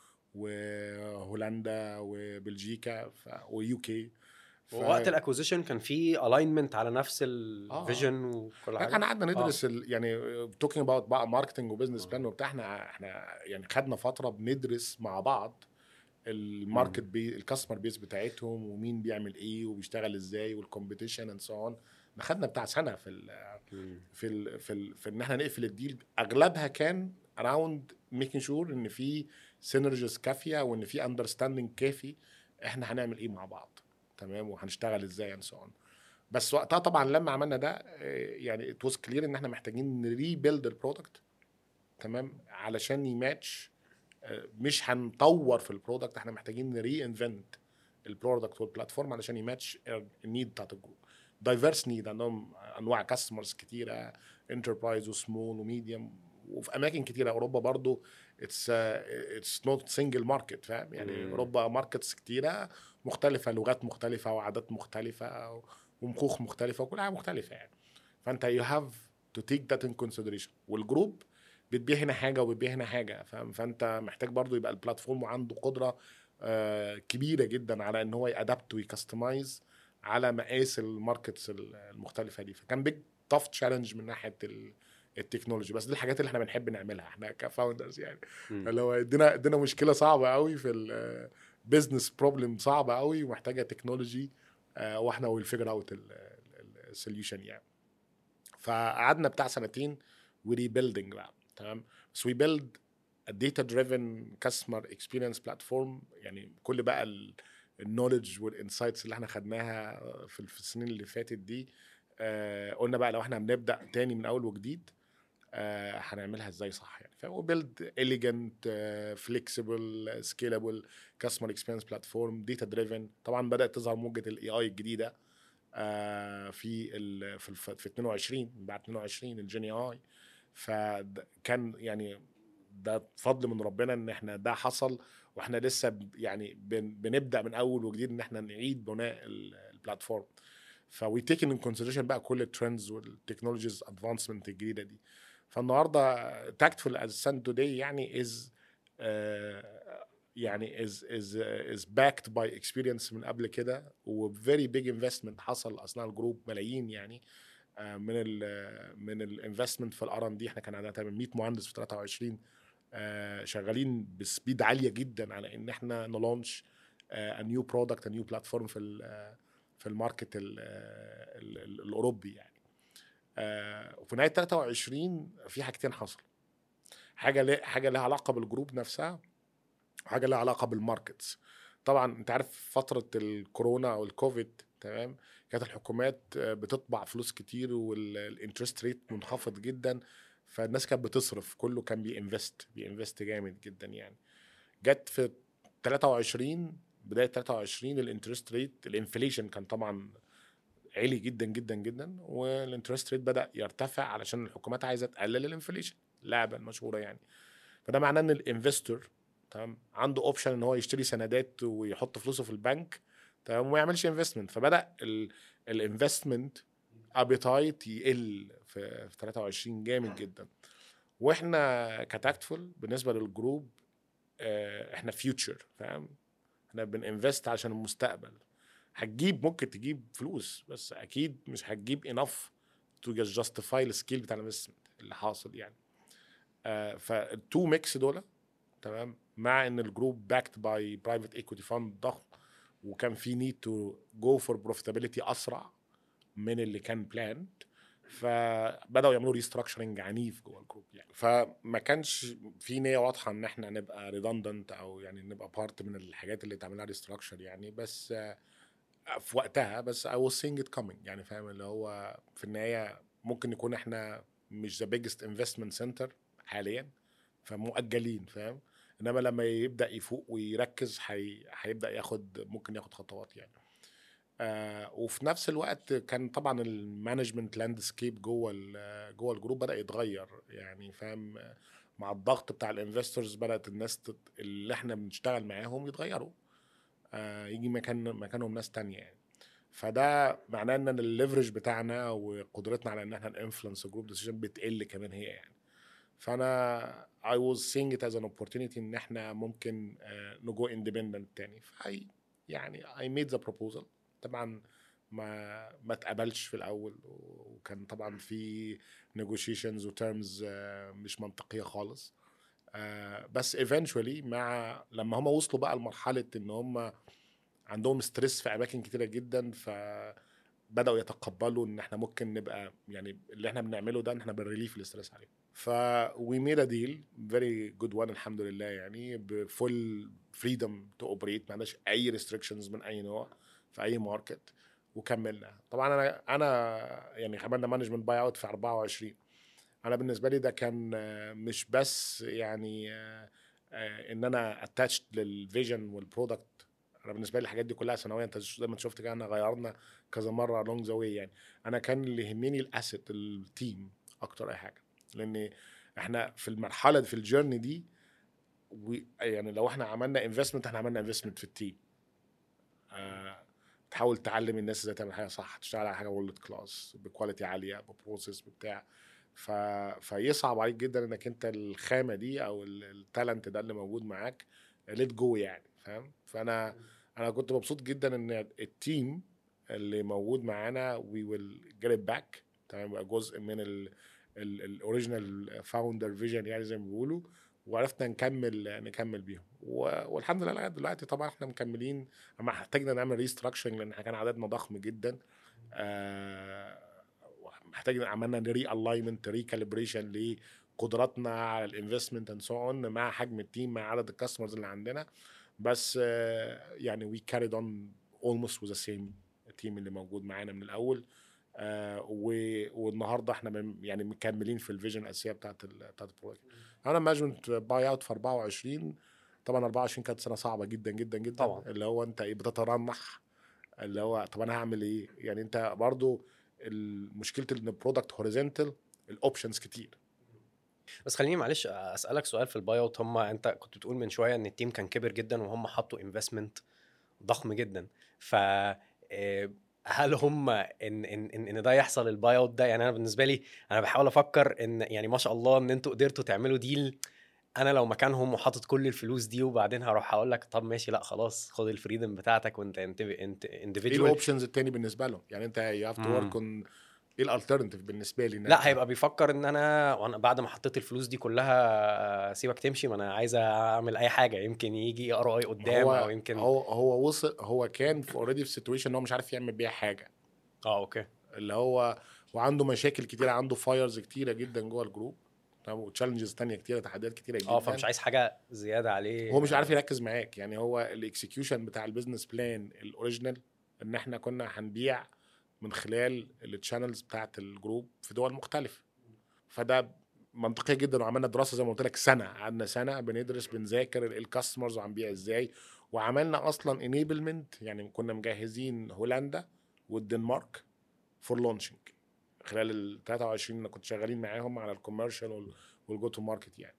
وهولندا وبلجيكا ويو كي ووقت الاكوزيشن كان في الاينمنت على نفس الفيجن وكل حاجه احنا قعدنا ندرس ال... يعني توكينج اباوت بقى ماركتنج وبزنس بلان وبتاع احنا احنا يعني خدنا فتره بندرس مع بعض الماركت بي الكاستمر بيس بتاعتهم ومين بيعمل ايه وبيشتغل ازاي والكومبيتيشن اند سو اون خدنا بتاع سنه في ال مم. في ال في, ال في ان احنا نقفل الديل اغلبها كان اراوند ميكينج شور ان في سينرجيز كافيه وان في اندرستاندنج كافي احنا هنعمل ايه مع بعض تمام وهنشتغل ازاي اند سو اون بس وقتها طبعا لما عملنا ده آه، يعني ات واز كلير ان احنا محتاجين نريبيلد البرودكت تمام علشان يماتش آه، مش هنطور في البرودكت احنا محتاجين نري انفنت البرودكت والبلاتفورم علشان يماتش النيد بتاعت الجروب دايفرس نيد عندهم انواع كاستمرز كتيره انتربرايز وسمول وميديوم وفي اماكن كتيره اوروبا برضو اتس اتس نوت سنجل ماركت فاهم يعني مم. اوروبا ماركتس كتيره مختلفه لغات مختلفه وعادات مختلفه ومخوخ مختلفه وكل حاجه مختلفه يعني فانت يو هاف تو تيك ذات ان كونسيدريشن والجروب بتبيع هنا حاجه وبتبيع هنا حاجه فاهم فانت محتاج برضو يبقى البلاتفورم عنده قدره آه، كبيره جدا على ان هو يادبت ويكستمايز على مقاس الماركتس المختلفه دي فكان بيج تاف تشالنج من ناحيه ال- التكنولوجي بس دي الحاجات اللي احنا بنحب نعملها احنا كفاوندرز يعني مم. اللي هو ادينا ادينا مشكله صعبه قوي في البيزنس بروبلم صعبه قوي ومحتاجه تكنولوجي آه، واحنا ويل فيجر اوت السوليوشن يعني فقعدنا بتاع سنتين وريبيلدنج بقى تمام بس وي بيلد داتا دريفن كاستمر اكسبيرينس بلاتفورم يعني كل بقى النولج والانسايتس اللي احنا خدناها في في السنين اللي فاتت دي آه قلنا بقى لو احنا بنبدا تاني من اول وجديد آه هنعملها ازاي صح يعني فهو بيلد اليجنت فليكسبل سكيلبل كاستمر اكسبيرينس بلاتفورم داتا دريفن طبعا بدات تظهر موجه الاي اي الجديده آه في ال في, الف في 22 بعد 22 الجيني اي فكان يعني ده فضل من ربنا ان احنا ده حصل واحنا لسه ب- يعني بن بنبدا من اول وجديد ان احنا نعيد بناء ال- البلاتفورم فوي تيكن ان كونسيدريشن بقى كل الترندز والتكنولوجيز ادفانسمنت الجديده دي فالنهارده تاكتفul از ساند توداي يعني از يعني is is is backed by experience من قبل كده و very big investment حصل اثناء الجروب ملايين يعني آه، من ال من الانفستمنت في الار ان دي احنا كان عندنا تقريبا 100 مهندس في 23 آه، شغالين بسبيد عاليه جدا على ان احنا نلونش ا نيو برودكت ا نيو بلاتفورم في ال في الماركت ال ال ال الاوروبي يعني آه، وفي نهايه 23 في حاجتين حصلوا حاجه ليه حاجه لها علاقه بالجروب نفسها وحاجه لها علاقه بالماركتس طبعا انت عارف فتره الكورونا او الكوفيد تمام كانت الحكومات آه، بتطبع فلوس كتير والانترست ريت منخفض جدا فالناس كانت بتصرف كله كان بينفست بينفست جامد جدا يعني جت في 23 بدايه 23 الانترست ريت الانفليشن كان طبعا عالي جدا جدا جدا والانترست ريت بدا يرتفع علشان الحكومات عايزه تقلل الانفليشن اللعبه المشهوره يعني فده معناه ان الانفستور تمام عنده اوبشن ان هو يشتري سندات ويحط فلوسه في البنك تمام وما يعملش انفستمنت فبدا الانفستمنت ابيتايت يقل في في 23 جامد جدا واحنا كتاكتفول بالنسبه للجروب آه، احنا فيوتشر فاهم احنا بننفست عشان المستقبل هتجيب ممكن تجيب فلوس بس اكيد مش هتجيب انف تو جاستيفاي السكيل بتاع الانفستمنت اللي حاصل يعني آه فالتو ميكس دول تمام مع ان الجروب باكت باي برايفت ايكويتي فاند ضخم وكان في نيد تو جو فور بروفيتابيلتي اسرع من اللي كان بلاند فبداوا يعملوا ريستراكشرنج عنيف جوه الجروب يعني فما كانش في نيه واضحه ان احنا نبقى ريدندنت او يعني نبقى بارت من الحاجات اللي تعملها ريستراكشر يعني بس آه، في وقتها بس I was seeing it coming يعني فاهم اللي هو في النهايه ممكن نكون احنا مش ذا بيجست انفستمنت سنتر حاليا فمؤجلين فاهم انما لما يبدا يفوق ويركز هي... هيبدا ياخد ممكن ياخد خطوات يعني آه وفي نفس الوقت كان طبعا المانجمنت لاندسكيب جوه ال- جوه الجروب بدا يتغير يعني فاهم آه، مع الضغط بتاع الانفستورز بدات الناس تت... اللي احنا بنشتغل معاهم يتغيروا آه يجي مكان مكانهم ناس تانية يعني فده معناه ان الليفرج بتاعنا وقدرتنا على ان احنا نانفلونس جروب ديسيجن بتقل كمان هي يعني فانا I was seeing it as an opportunity ان احنا ممكن نجو اندبندنت تاني فهي يعني I made the proposal طبعا ما ما اتقبلش في الاول وكان طبعا في negotiations وترمز مش منطقيه خالص آه، بس eventually مع لما هم وصلوا بقى لمرحله ان هم عندهم ستريس في اماكن كتيره جدا فبداوا يتقبلوا ان احنا ممكن نبقى يعني اللي احنا بنعمله ده ان احنا بنريليف الاستريس عليهم ف وي ميد ا ديل فيري جود وان الحمد لله يعني بفول فريدم تو اوبريت ما عندناش اي ريستريكشنز من اي نوع في اي ماركت وكملنا طبعا انا انا يعني عملنا مانجمنت باي اوت في 24 انا بالنسبه لي ده كان آه، مش بس يعني آه، آه، ان انا اتاتشد للفيجن والبرودكت انا بالنسبه لي الحاجات دي كلها سنويا انت زي ما انت شفت كده انا غيرنا كذا مره along ذا واي يعني انا كان اللي يهمني الاسيت التيم اكتر اي حاجه لان احنا في المرحله في الجيرني دي و- يعني لو احنا عملنا انفستمنت احنا عملنا انفستمنت في التيم آه، تحاول تعلم الناس ازاي تعمل حاجه صح تشتغل على حاجه وورلد كلاس بكواليتي عاليه ببروسيس بتاع ف... فيصعب عليك جدا انك انت الخامه دي او التالنت ده اللي موجود معاك ليت جو يعني فاهم فانا انا كنت مبسوط جدا ان التيم اللي موجود معانا وي ويل جيت باك تمام يبقى جزء من الاوريجينال فاوندر فيجن يعني زي ما بيقولوا وعرفنا نكمل نكمل بيهم و- والحمد لله لغايه دلوقتي طبعا احنا مكملين اما احتاجنا نعمل ريستراكشرنج لان احنا كان عددنا ضخم جدا آه محتاجين عملنا ري الاينمنت ري كاليبريشن لقدراتنا على الانفستمنت اند سو اون مع حجم التيم مع عدد الكاستمرز اللي عندنا بس آه يعني وي كاريد اون اولموست وذ سيم التيم اللي موجود معانا من الاول آه و- والنهارده احنا من- يعني مكملين في الفيجن الاساسيه بتاعت ال بتاعت البروجكت انا مانجمنت باي اوت في 24 طبعا 24 كانت سنه صعبه جدا جدا جدا طبعا. اللي هو انت ايه بتترنح اللي هو طب انا هعمل ايه يعني انت برضو مشكله ان البرودكت هوريزونتال الاوبشنز كتير بس خليني معلش اسالك سؤال في الباي اوت هم انت كنت بتقول من شويه ان التيم كان كبر جدا وهم حطوا انفستمنت ضخم جدا ف آه، هل هم ان ان ان, إن ده يحصل الباي اوت ده يعني انا بالنسبه لي انا بحاول افكر ان يعني ما شاء الله ان انتوا قدرتوا تعملوا ديل انا لو مكانهم وحاطط كل الفلوس دي وبعدين هروح اقول لك طب ماشي لا خلاص خد الفريدم بتاعتك وانت انت انت ايه انديفيدوال الاوبشنز التاني بالنسبه لهم يعني انت يو هاف تو مم. ورك اون ايه الالترناتيف بالنسبه لي إن لا أنا- هيبقى بيفكر ان انا وانا بعد ما حطيت الفلوس دي كلها سيبك تمشي ما انا عايز اعمل اي حاجه يمكن يجي ار اي قدام هو او يمكن هو هو وصل هو كان في اوريدي في سيتويشن ان هو مش عارف يعمل بيها حاجه اه اوكي اللي هو وعنده مشاكل كتيره عنده فايرز كتيره جدا جوه الجروب تمام وتشالنجز تانية كتيره تحديات كتيره جدا اه فمش عايز حاجه زياده عليه هو مش عارف يركز معاك يعني هو الاكسكيوشن بتاع البيزنس بلان الاوريجينال ان احنا كنا هنبيع من خلال التشانلز بتاعت الجروب في دول مختلفه فده منطقي جدا وعملنا دراسه زي ما قلت لك سنه قعدنا سنه بندرس بنذاكر الكاستمرز وهنبيع ازاي وعملنا اصلا انيبلمنت يعني كنا مجهزين هولندا والدنمارك فور لونشنج خلال ال 23 اللي كنت شغالين معاهم على الكوميرشال والجو تو ماركت يعني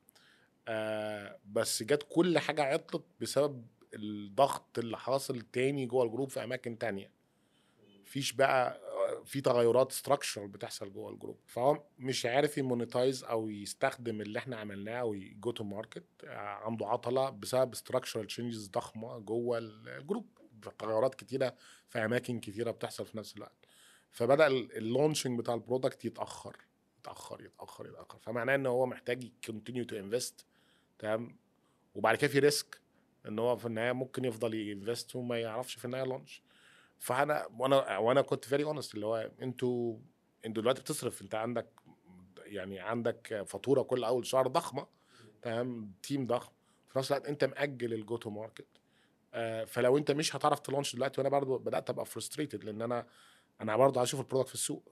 آه بس جت كل حاجه عطلت بسبب الضغط اللي حاصل تاني جوه الجروب في اماكن تانية فيش بقى آه، في تغيرات ستراكشر بتحصل جوه الجروب فهو مش عارف يمونيتايز او يستخدم اللي احنا عملناه او جو تو ماركت عنده عطله بسبب ستراكشرال تشينجز ضخمه جوه الجروب تغيرات كتيره في اماكن كتيره بتحصل في نفس الوقت فبدا اللونشنج بتاع البرودكت يتاخر يتاخر يتاخر يتاخر فمعناه ان هو محتاج يكونتينيو تو انفست تمام وبعد كده في ريسك ان هو في النهايه ممكن يفضل ينفست وما يعرفش في النهايه لونش فانا وانا وانا كنت فيري اونست اللي هو انتوا انتوا دلوقتي بتصرف انت عندك يعني عندك فاتوره كل اول شهر ضخمه تمام تيم ضخم في نفس الوقت انت مأجل الجو تو ماركت آه، فلو انت مش هتعرف تلونش دلوقتي وانا برضو بدات ابقى فرستريتد لان انا انا برضو عايز اشوف البرودكت في السوق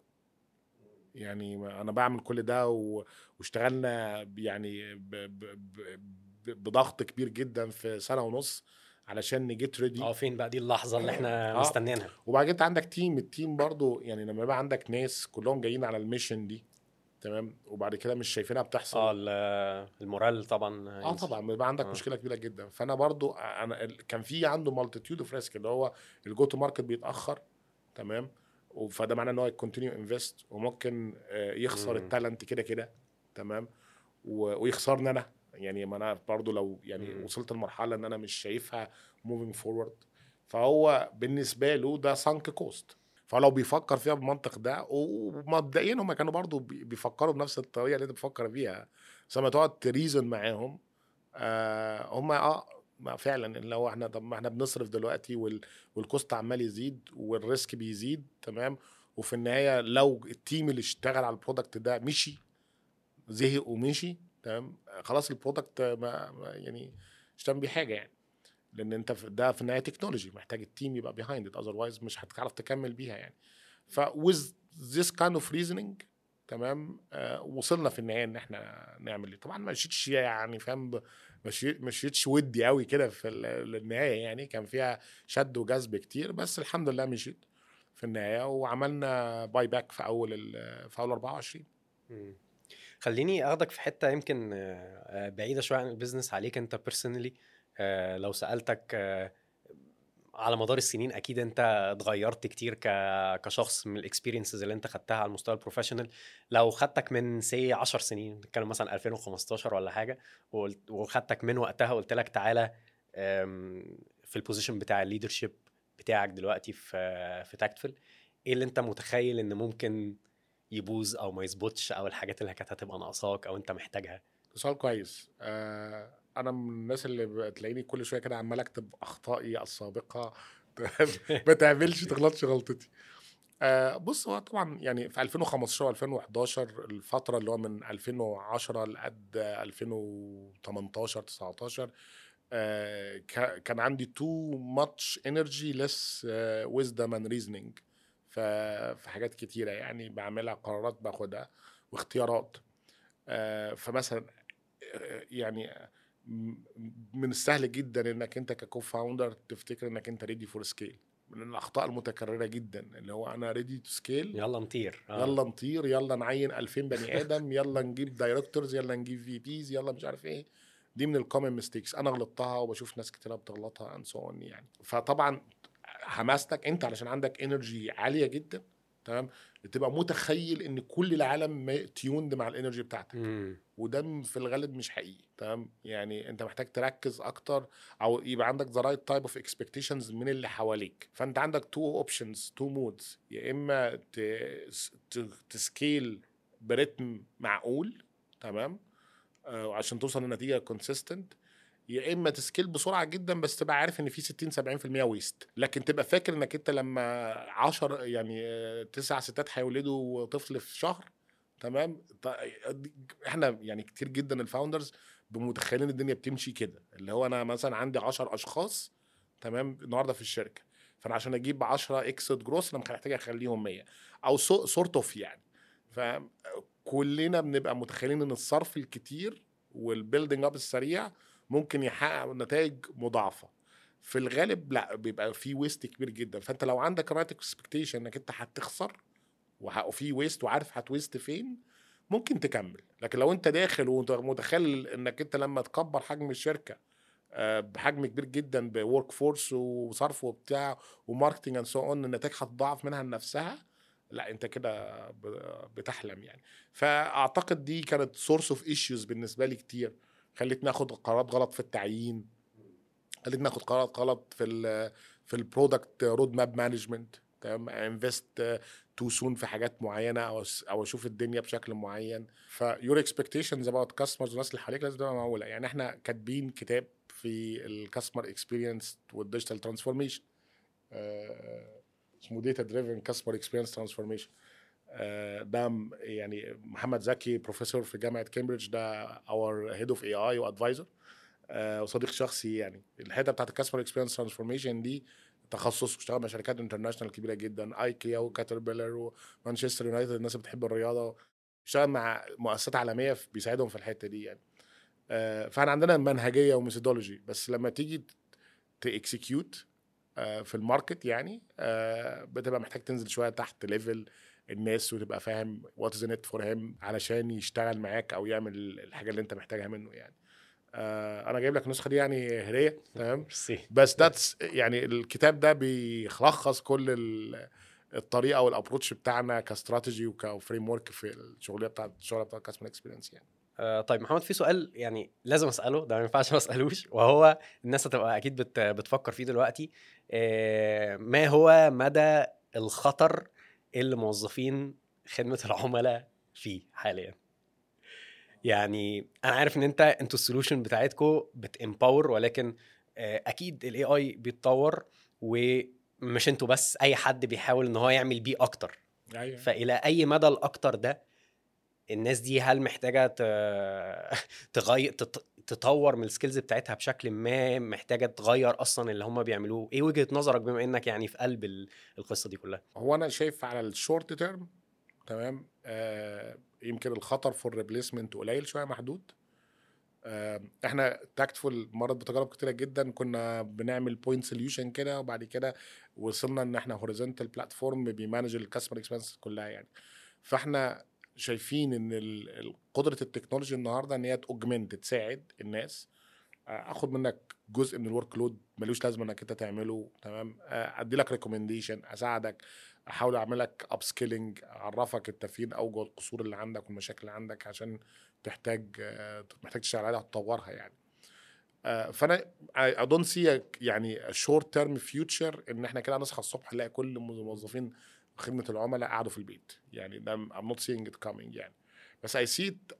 يعني ما- انا بعمل كل ده و- واشتغلنا ب- يعني ب- ب- ب- ب- بضغط كبير جدا في سنه ونص علشان نجيت ريدي اه فين بقى دي اللحظه اللي احنا آه. مستنيينها وبعد كده انت عندك تيم التيم برضو يعني لما يبقى عندك ناس كلهم جايين على الميشن دي تمام وبعد كده مش شايفينها بتحصل اه ال- المورال طبعا اه هينزل. طبعا بيبقى عندك آه. مشكله كبيره جدا فانا برضو انا ال- كان في عنده مالتيتيود اوف ريسك اللي هو الجو تو ماركت بيتاخر تمام فده معناه ان هو يكونتينيو انفست وممكن آه، يخسر مم. التالنت كده كده تمام و- ويخسرني انا يعني ما انا برضو لو يعني مم. وصلت لمرحله ان انا مش شايفها موفينج فورورد فهو بالنسبه له ده سانك كوست فلو بيفكر فيها بالمنطق ده ومبدئيا هم كانوا برضو بي- بيفكروا بنفس الطريقه اللي انت بتفكر بيها بس لما تقعد تريزن معاهم آه هم اه ما فعلا اللي هو احنا طب ما احنا بنصرف دلوقتي وال والكوست عمال يزيد والريسك بيزيد تمام وفي النهايه لو التيم اللي اشتغل على البرودكت ده مشي زهق ومشي تمام آه، خلاص البرودكت ما, ما يعني مش هتعمل بيه حاجه يعني لان انت في ده في النهايه تكنولوجي محتاج التيم يبقى بيهايند ات اذروايز مش هتعرف تكمل بيها يعني ف with this kind of reasoning تمام آه وصلنا في النهايه ان احنا نعمل ايه طبعا ما مشيتش يعني فاهم ب- مشي- مشيتش ودي قوي كده في ال- النهايه يعني كان فيها شد وجذب كتير بس الحمد لله مشيت في النهايه وعملنا باي باك في اول ال- في اول 24 مم. خليني اخدك في حته يمكن آه، آه، بعيده شويه عن البيزنس عليك انت بيرسونالي لو سالتك آه، على مدار السنين اكيد انت اتغيرت كتير ك- كشخص من الاكسبيرينسز اللي انت خدتها على المستوى البروفيشنال لو خدتك من سي 10 سنين نتكلم مثلا 2015 ولا حاجه وقلت- وخدتك من وقتها قلت لك تعالى آم، في البوزيشن بتاع الليدرشيب بتاعك دلوقتي في في تاكتفل ايه اللي انت متخيل ان ممكن يبوظ او ما يظبطش او الحاجات اللي كانت هتبقى ناقصاك او انت محتاجها سؤال كويس آه انا من الناس اللي بتلاقيني كل شويه كده عمال اكتب اخطائي السابقه ما تعملش تغلطش غلطتي آه بص هو طبعا يعني في 2015 و2011 الفتره اللي هو من 2010 لقد 2018 19 آه كا- كان عندي تو ماتش انرجي لس ويزدم اند ريزنينج في حاجات كتيره يعني بعملها قرارات باخدها واختيارات آه فمثلا آه، يعني م- من السهل جدا انك انت ككو فاوندر تفتكر انك انت ريدي فور سكيل من الاخطاء المتكرره جدا اللي هو انا ريدي تو سكيل يلا نطير آه. يلا نطير يلا نعين 2000 بني ادم يلا نجيب دايركتورز يلا نجيب في بيز يلا مش عارف ايه دي من الكومن ميستيكس انا غلطتها وبشوف ناس كتيره بتغلطها اند سو يعني فطبعا حماستك انت علشان عندك انرجي عاليه جدا تمام تبقى متخيل ان كل العالم تيوند مع الانرجي بتاعتك مم. وده م- في الغالب مش حقيقي تمام يعني انت محتاج تركز اكتر او يبقى عندك ذا رايت تايب اوف اكسبكتيشنز من اللي حواليك فانت عندك تو اوبشنز تو مودز يا اما ت- ت- تسكيل برتم معقول تمام آه، عشان توصل لنتيجه كونسيستنت يا اما تسكيل بسرعه جدا بس تبقى عارف ان في 60 70% ويست لكن تبقى فاكر انك انت لما 10 يعني آه، تسع ستات هيولدوا طفل في شهر تمام ط- احنا يعني كتير جدا الفاوندرز بمتخيلين الدنيا بتمشي كده اللي هو انا مثلا عندي 10 اشخاص تمام النهارده في الشركه فانا عشان اجيب 10 اكسد جروس انا محتاج اخليهم 100 او سورت اوف يعني فكلنا بنبقى متخيلين ان الصرف الكتير والبيلدينج اب السريع ممكن يحقق نتائج مضاعفه في الغالب لا بيبقى في ويست كبير جدا فانت لو عندك رايت اكسبكتيشن انك انت هتخسر وه- وفي ويست وعارف هتويست فين ممكن تكمل لكن لو انت داخل وانت متخيل انك انت لما تكبر حجم الشركه آه، بحجم كبير جدا بورك فورس وصرف وبتاع وماركتنج اند سو اون النتائج هتضاعف منها لنفسها لا انت كده ب- بتحلم يعني فاعتقد دي كانت سورس اوف ايشوز بالنسبه لي كتير خلتني اخد قرارات غلط في التعيين خلتني اخد قرارات غلط في ال في البرودكت رود ماب مانجمنت تمام انفست تو سون في حاجات معينه او أس- او اشوف الدنيا بشكل معين فيور اكسبكتيشنز اباوت كاستمرز والناس اللي حواليك لازم تبقى معقوله يعني احنا كاتبين كتاب في الكاستمر اكسبيرينس والديجيتال ترانسفورميشن اسمه داتا دريفن كاستمر اكسبيرينس ترانسفورميشن ده م- يعني محمد زكي بروفيسور في جامعه كامبريدج ده اور هيد اوف اي اي وادفايزر وصديق شخصي يعني الحته بتاعت الكاستمر اكسبيرينس ترانسفورميشن دي تخصصه اشتغل مع شركات انترناشونال كبيره جدا ايكيا وكاتربيلر ومانشستر يونايتد الناس اللي بتحب الرياضه اشتغل مع مؤسسات عالميه في- بيساعدهم في الحته دي يعني آه، فاحنا عندنا منهجيه وميثودولوجي بس لما تيجي تاكسكيوت في الماركت يعني آه، بتبقى محتاج تنزل شويه تحت ليفل الناس وتبقى فاهم وات از ات فور هيم علشان يشتغل معاك او يعمل الحاجه اللي انت محتاجها منه يعني آه، انا جايب لك النسخه دي يعني هديه تمام ميرسي بس ذاتس يعني الكتاب ده بيلخص كل ال- الطريقه والابروتش بتاعنا كاستراتيجي وكفريم ورك في الشغليه بتاعت الشغل بتاع الكاستمر اكسبيرينس يعني آه، طيب محمد في سؤال يعني لازم اساله ده ما ينفعش ما اسالوش وهو الناس هتبقى اكيد بت بتفكر فيه دلوقتي آه، ما هو مدى الخطر اللي موظفين خدمه العملاء فيه حاليا يعني انا عارف ان انت انتوا السولوشن بتاعتكم بتامباور ولكن آه، اكيد الاي اي بيتطور ومش انتوا بس اي حد بيحاول ان هو يعمل بيه اكتر ايوه فالى اي مدى الاكتر ده الناس دي هل محتاجه تغير تطور من السكيلز بتاعتها بشكل ما محتاجه تغير اصلا اللي هم بيعملوه ايه وجهه نظرك بما انك يعني في قلب ال- القصه دي كلها هو انا شايف على الشورت تيرم تمام آه يمكن الخطر في الريبليسمنت قليل شويه محدود آه احنا تاكتفول مرت بتجارب كتيره جدا كنا بنعمل بوينت سوليوشن كده وبعد كده وصلنا ان احنا هوريزونتال بلاتفورم بيمانج الكاستمر اكسبيرينس كلها يعني فاحنا شايفين ان ال- ال- قدره التكنولوجي النهارده ان هي توجمنت تساعد الناس آه، اخد منك جزء من الورك لود ملوش لازمه انك انت تعمله تمام آه، ادي لك ريكومنديشن اساعدك احاول اعمل لك اب سكيلنج اعرفك انت فين اوجه القصور اللي عندك والمشاكل اللي عندك عشان تحتاج آه، محتاج تشتغل عليها وتطورها يعني آه، فانا اي دونت سي يعني شورت تيرم فيوتشر ان احنا كده نصحى الصبح نلاقي كل الموظفين خدمه العملاء قعدوا في البيت يعني ده I'm not seeing it coming يعني بس I see it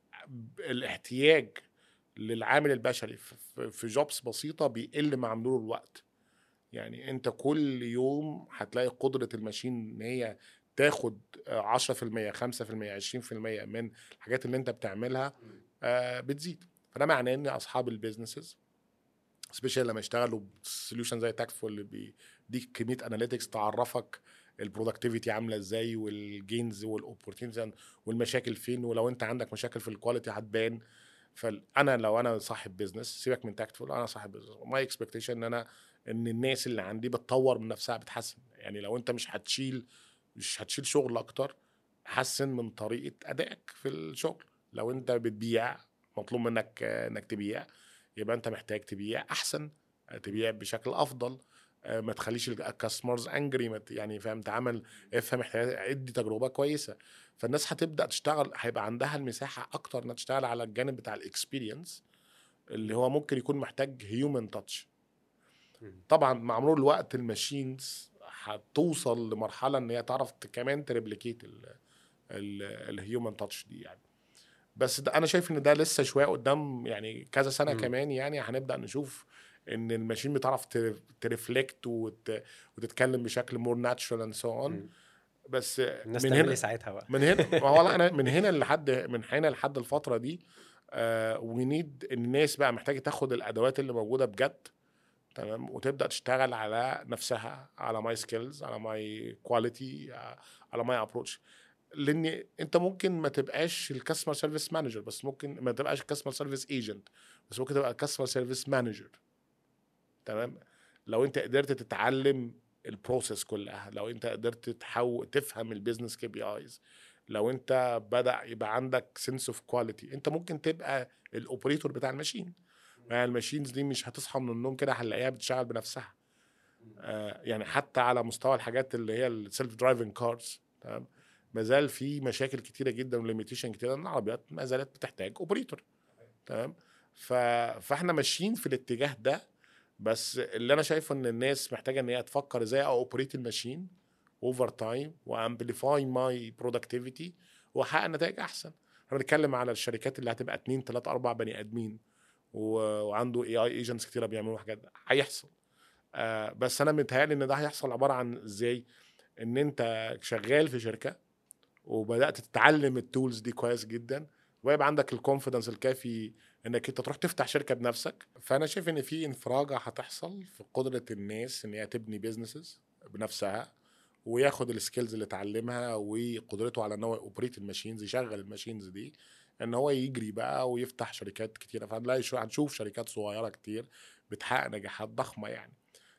الاحتياج للعامل البشري في- في- في جوبس بسيطه بيقل مع مرور الوقت يعني انت كل يوم هتلاقي قدره الماشين ان هي تاخد آه، 10% 5% 20% من الحاجات اللي انت بتعملها آه، بتزيد فده معناه ان اصحاب البيزنسز سبيشال لما يشتغلوا بسوليوشن زي تاكفو اللي بيديك كميه اناليتكس تعرفك البرودكتيفيتي عامله ازاي والجينز والاوبورتيونيتيز والمشاكل فين ولو انت عندك مشاكل في الكواليتي هتبان فانا لو انا صاحب بيزنس سيبك من تاكتفول انا صاحب بيزنس ماي اكسبكتيشن ان انا ان الناس اللي عندي بتطور من نفسها بتحسن يعني لو انت مش هتشيل مش هتشيل شغل اكتر حسن من طريقه ادائك في الشغل لو انت بتبيع مطلوب منك آه، انك تبيع يبقى انت محتاج تبيع احسن آه، تبيع بشكل افضل آه، ما تخليش الكاستمرز انجري يعني فاهم تعامل افهم احتياجات ادي تجربه كويسه فالناس هتبدا تشتغل هيبقى عندها المساحه اكتر انها تشتغل على الجانب بتاع الاكسبيرينس اللي هو ممكن يكون محتاج هيومن تاتش مم. طبعا مع مرور الوقت الماشينز هتوصل لمرحله ان هي تعرف ت- كمان تريبليكيت الهيومن تاتش دي يعني بس ده انا شايف ان ده لسه شويه قدام يعني كذا سنه مم. كمان يعني هنبدا نشوف ان الماشين بتعرف ترفلكت وت... وتتكلم بشكل مور ناتشرال اند سو اون مم. بس الناس من تعمل هنا ايه ساعتها بقى من هنا ما هو لا، انا من هنا لحد من هنا لحد الفتره دي وي نيد الناس بقى محتاجه تاخد الادوات اللي موجوده بجد تمام وتبدا تشتغل على نفسها على ماي سكيلز على ماي كواليتي على ماي ابروتش لان انت ممكن ما تبقاش الكاستمر سيرفيس مانجر بس ممكن ما تبقاش الكاستمر سيرفيس ايجنت بس ممكن تبقى الكاستمر سيرفيس مانجر تمام لو انت قدرت تتعلم البروسيس كلها لو انت قدرت تحاول تفهم البيزنس كي بي ايز لو انت بدا يبقى عندك سنس اوف كواليتي انت ممكن تبقى الاوبريتور بتاع الماشين يعني الماشينز دي مش هتصحى من النوم كده هنلاقيها بتشتغل بنفسها آه يعني حتى على مستوى الحاجات اللي هي السيلف درايفنج كارز تمام ما زال في مشاكل كتيره جدا وليميتيشن كتيره ان العربيات ما زالت بتحتاج اوبريتور تمام ف... فاحنا ماشيين في الاتجاه ده بس اللي انا شايفه ان الناس محتاجه ان هي تفكر ازاي اوبريت الماشين اوفر تايم وامبليفاي ماي برودكتيفيتي واحقق نتائج احسن احنا بنتكلم على الشركات اللي هتبقى 2 3 4 بني ادمين و... وعنده اي اي ايجنتس كتيره بيعملوا حاجات هيحصل آه بس انا متهيألي ان ده هيحصل عباره عن ازاي ان انت شغال في شركه وبدات تتعلم التولز دي كويس جدا ويبقى عندك الكونفيدنس الكافي انك انت تروح تفتح شركه بنفسك فانا شايف ان في انفراجه هتحصل في قدره الناس ان هي تبني بيزنسز بنفسها وياخد السكيلز اللي اتعلمها وقدرته على ان هو اوبريت الماشينز يشغل الماشينز دي ان هو يجري بقى ويفتح شركات كتيره فهنلاقي شو هنشوف شركات صغيره كتير بتحقق نجاحات ضخمه يعني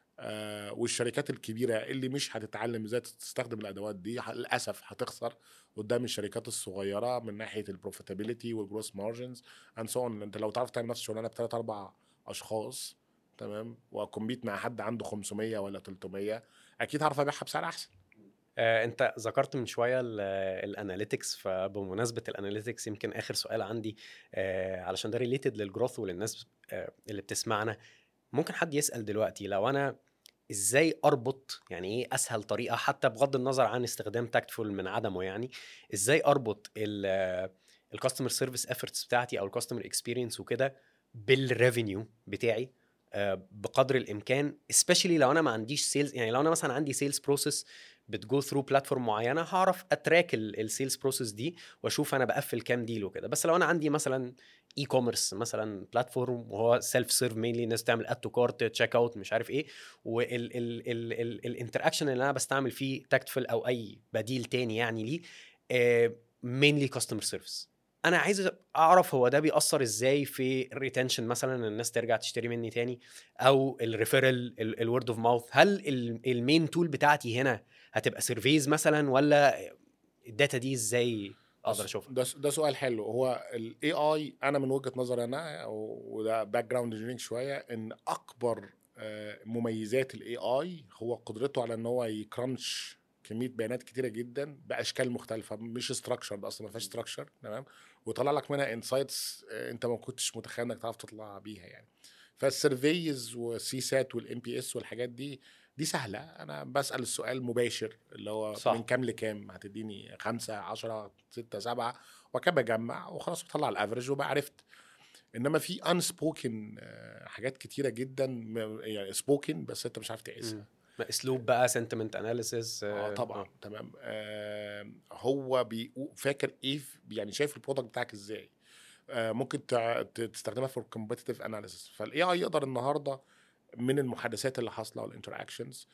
آه والشركات الكبيره اللي مش هتتعلم ازاي تستخدم الادوات دي ه- للاسف هتخسر قدام الشركات الصغيره من ناحيه البروفيتابيلتي والجروس مارجنز اند سو اون انت لو تعرف تعمل نفس الشغلانه بثلاث اربع اشخاص تمام وكمبيت مع حد عنده 500 ولا 300 اكيد هعرف ابيعها بسعر احسن آه، انت ذكرت من شويه الاناليتكس فبمناسبه الاناليتكس يمكن اخر سؤال عندي آه، علشان ده ريليتد للجروث وللناس آه، اللي بتسمعنا ممكن حد يسال دلوقتي لو انا ازاي اربط يعني ايه اسهل طريقه حتى بغض النظر عن استخدام تاكتفول من عدمه يعني ازاي اربط الكاستمر سيرفيس افورتس بتاعتي او الكاستمر اكسبيرينس وكده بالريفينيو بتاعي آه، بقدر الامكان especially لو انا ما عنديش سيلز يعني لو انا مثلا عندي سيلز بروسيس بتجو ثرو بلاتفورم معينه هعرف اتراك السيلز بروسيس دي واشوف انا بقفل كام ديل وكده بس لو انا عندي مثلا اي كوميرس مثلا بلاتفورم وهو سيلف سيرف مينلي الناس تعمل اد تو كارت تشيك اوت مش عارف ايه والانتراكشن اللي انا بستعمل فيه تاكتفل او اي بديل تاني يعني ليه مينلي كاستمر سيرفيس انا عايز اعرف هو ده بيأثر ازاي في الريتنشن مثلا إن الناس ترجع تشتري مني تاني او الريفيرال الورد اوف ماوث هل المين تول بتاعتي هنا هتبقى سيرفيز مثلا ولا الداتا دي ازاي اقدر اشوفها ده ده سؤال حلو هو الاي اي انا من وجهه نظري انا وده باك جراوند انجينيرنج شويه ان اكبر آه، مميزات الاي اي هو قدرته على ان هو يكرنش كميه بيانات كتيره جدا باشكال مختلفه مش ستراكشر اصلا ما فيهاش ستراكشر تمام ويطلع لك منها انسايتس انت ما كنتش متخيل انك تعرف تطلع بيها يعني فالسيرفيز والسي سات والام بي اس والحاجات دي دي سهله انا بسال السؤال مباشر اللي هو صح. صح. من كام لكام هتديني خمسة عشرة ستة سبعة وكده بجمع وخلاص بطلع الافرج وبقى عرفت انما في unspoken آه، حاجات كتيره جدا م- يعني سبوكن بس انت مش عارف تقيسها مم. اسلوب بقى سنتمنت اناليسيس اه طبعا تمام آه هو بيقو- فاكر ايه ف- يعني شايف البرودكت بتاعك ازاي آه ممكن تع- ت- تستخدمها في كومبتيتيف اناليسيس فالاي اي يقدر النهارده من المحادثات اللي حاصله والانتراكشنز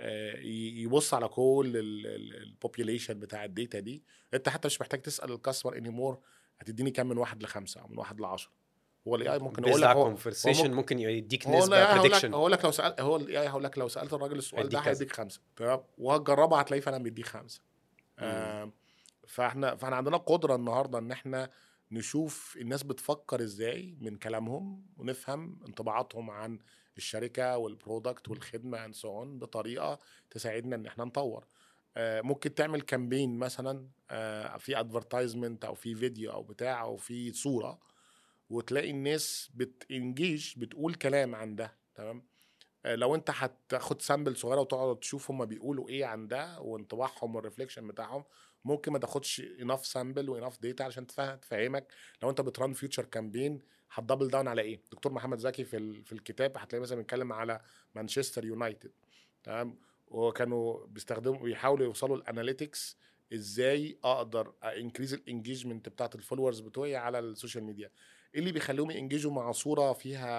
يبص على كل البوبيوليشن بتاع الداتا دي انت حتى مش محتاج تسال الكاستمر اني مور هتديني كام من واحد لخمسه او من واحد لعشرة هو الاي اي ممكن يقول يقول لك لك هو- هو كونفرسيشن ممكن- ممكن يديك هو لا نسبه هقول لك بريدكشن هقول لك لو سال هو الاي اي هقول لك لو سالت الراجل السؤال ده هيديك كذا. هيديك خمسه تمام وهتجربها هتلاقيه فعلا بيديك خمسه آه فاحنا فاحنا عندنا قدره النهارده ان احنا نشوف الناس بتفكر ازاي من كلامهم ونفهم انطباعاتهم عن الشركه والبرودكت والخدمه اند سو اون بطريقه تساعدنا ان احنا نطور آه، ممكن تعمل كامبين مثلا آه، في ادفرتايزمنت او في فيديو او بتاع او في صوره وتلاقي الناس بتنجيج بتقول كلام عن ده تمام آه، لو انت هتاخد سامبل صغيره وتقعد تشوف هم بيقولوا ايه عن ده وانطباعهم والريفليكشن بتاعهم ممكن ما تاخدش اناف سامبل واناف داتا عشان تفهم تفهمك لو انت بتران فيوتشر كامبين هتدبل داون على ايه دكتور محمد زكي في ال- في الكتاب هتلاقي مثلا بيتكلم على مانشستر يونايتد تمام وكانوا بيستخدموا بيحاولوا يوصلوا الاناليتكس ازاي اقدر انكريز الانجيجمنت بتاعت الفولورز بتوعي على السوشيال ميديا ايه اللي بيخليهم ينجيجوا مع صوره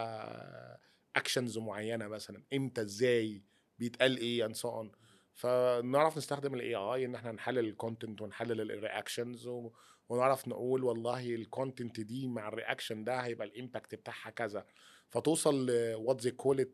فيها اكشنز معينه مثلا امتى ازاي بيتقال ايه اند سو اون فنعرف نستخدم الاي اي ان احنا نحلل الكونتنت ونحلل الرياكشنز ونعرف نقول والله الكونتنت دي مع الرياكشن ده هيبقى الامباكت بتاعها كذا فتوصل وات زي كول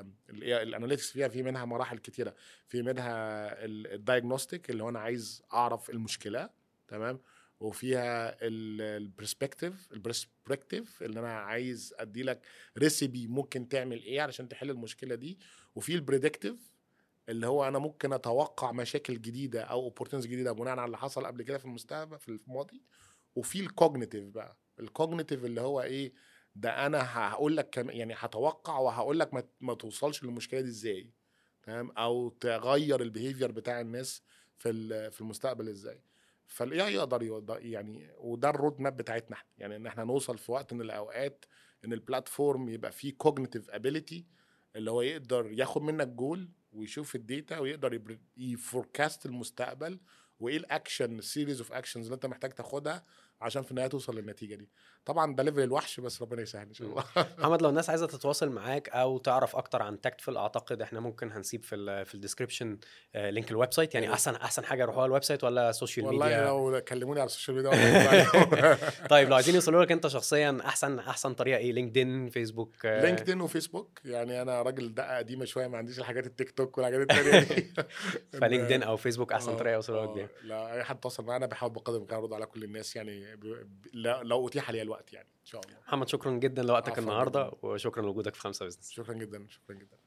الاناليتكس فيها في منها مراحل كتيره في منها الدايجنوستيك اللي هو انا عايز اعرف المشكله تمام وفيها البرسبكتيف البرسبكتيف اللي انا عايز ادي لك ريسيبي ممكن تعمل ايه علشان تحل المشكله دي وفي البريدكتيف اللي هو انا ممكن اتوقع مشاكل جديده او اوبورتونز جديده بناء على اللي حصل قبل كده في المستقبل في الماضي وفي الكوجنيتيف بقى الكوجنيتيف اللي هو ايه ده انا هقول لك كم يعني هتوقع وهقول لك ما, ما توصلش للمشكله دي ازاي تمام او تغير البيهيفير بتاع الناس في ال- في المستقبل ازاي فالاي اي يقدر يوض- يعني وده الرود ماب بتاعتنا احنا يعني ان احنا نوصل في وقت من الاوقات ان البلاتفورم يبقى فيه كوجنيتيف ابيليتي اللي هو يقدر ياخد منك جول ويشوف الداتا ويقدر يفوركاست المستقبل وايه الاكشن السيريز اوف اكشنز اللي انت محتاج تاخدها عشان في النهايه توصل للنتيجه دي طبعا ده ليفل الوحش بس ربنا يسهل ان شاء الله محمد لو الناس عايزه تتواصل معاك او تعرف اكتر عن تاكتفل اعتقد احنا ممكن هنسيب في ال في الديسكربشن لينك الويب سايت يعني يا ريت. احسن احسن حاجه يروحوها الويب سايت ولا السوشيال والله ميديا لو كلموني على السوشيال ميديا والله طيب لو عايزين يوصلوا لك انت شخصيا احسن احسن طريقه ايه لينكدين فيسبوك آه، لينكدين وفيسبوك يعني انا راجل دقه قديمه شويه ما عنديش الحاجات التيك توك والحاجات التانيه دي فلينكدين او فيسبوك احسن آه، طريقه يوصلوا لك آه، بيها لا اي حد تواصل معانا بحاول بقدر الامكان ارد على كل الناس يعني ب... ب... لا- لو اتيح لي الوقت يعني ان شاء الله محمد شكرا جدا لوقتك عفواً النهارده جداً. وشكرا لوجودك في خمسة بزنس شكرا جدا شكرا جدا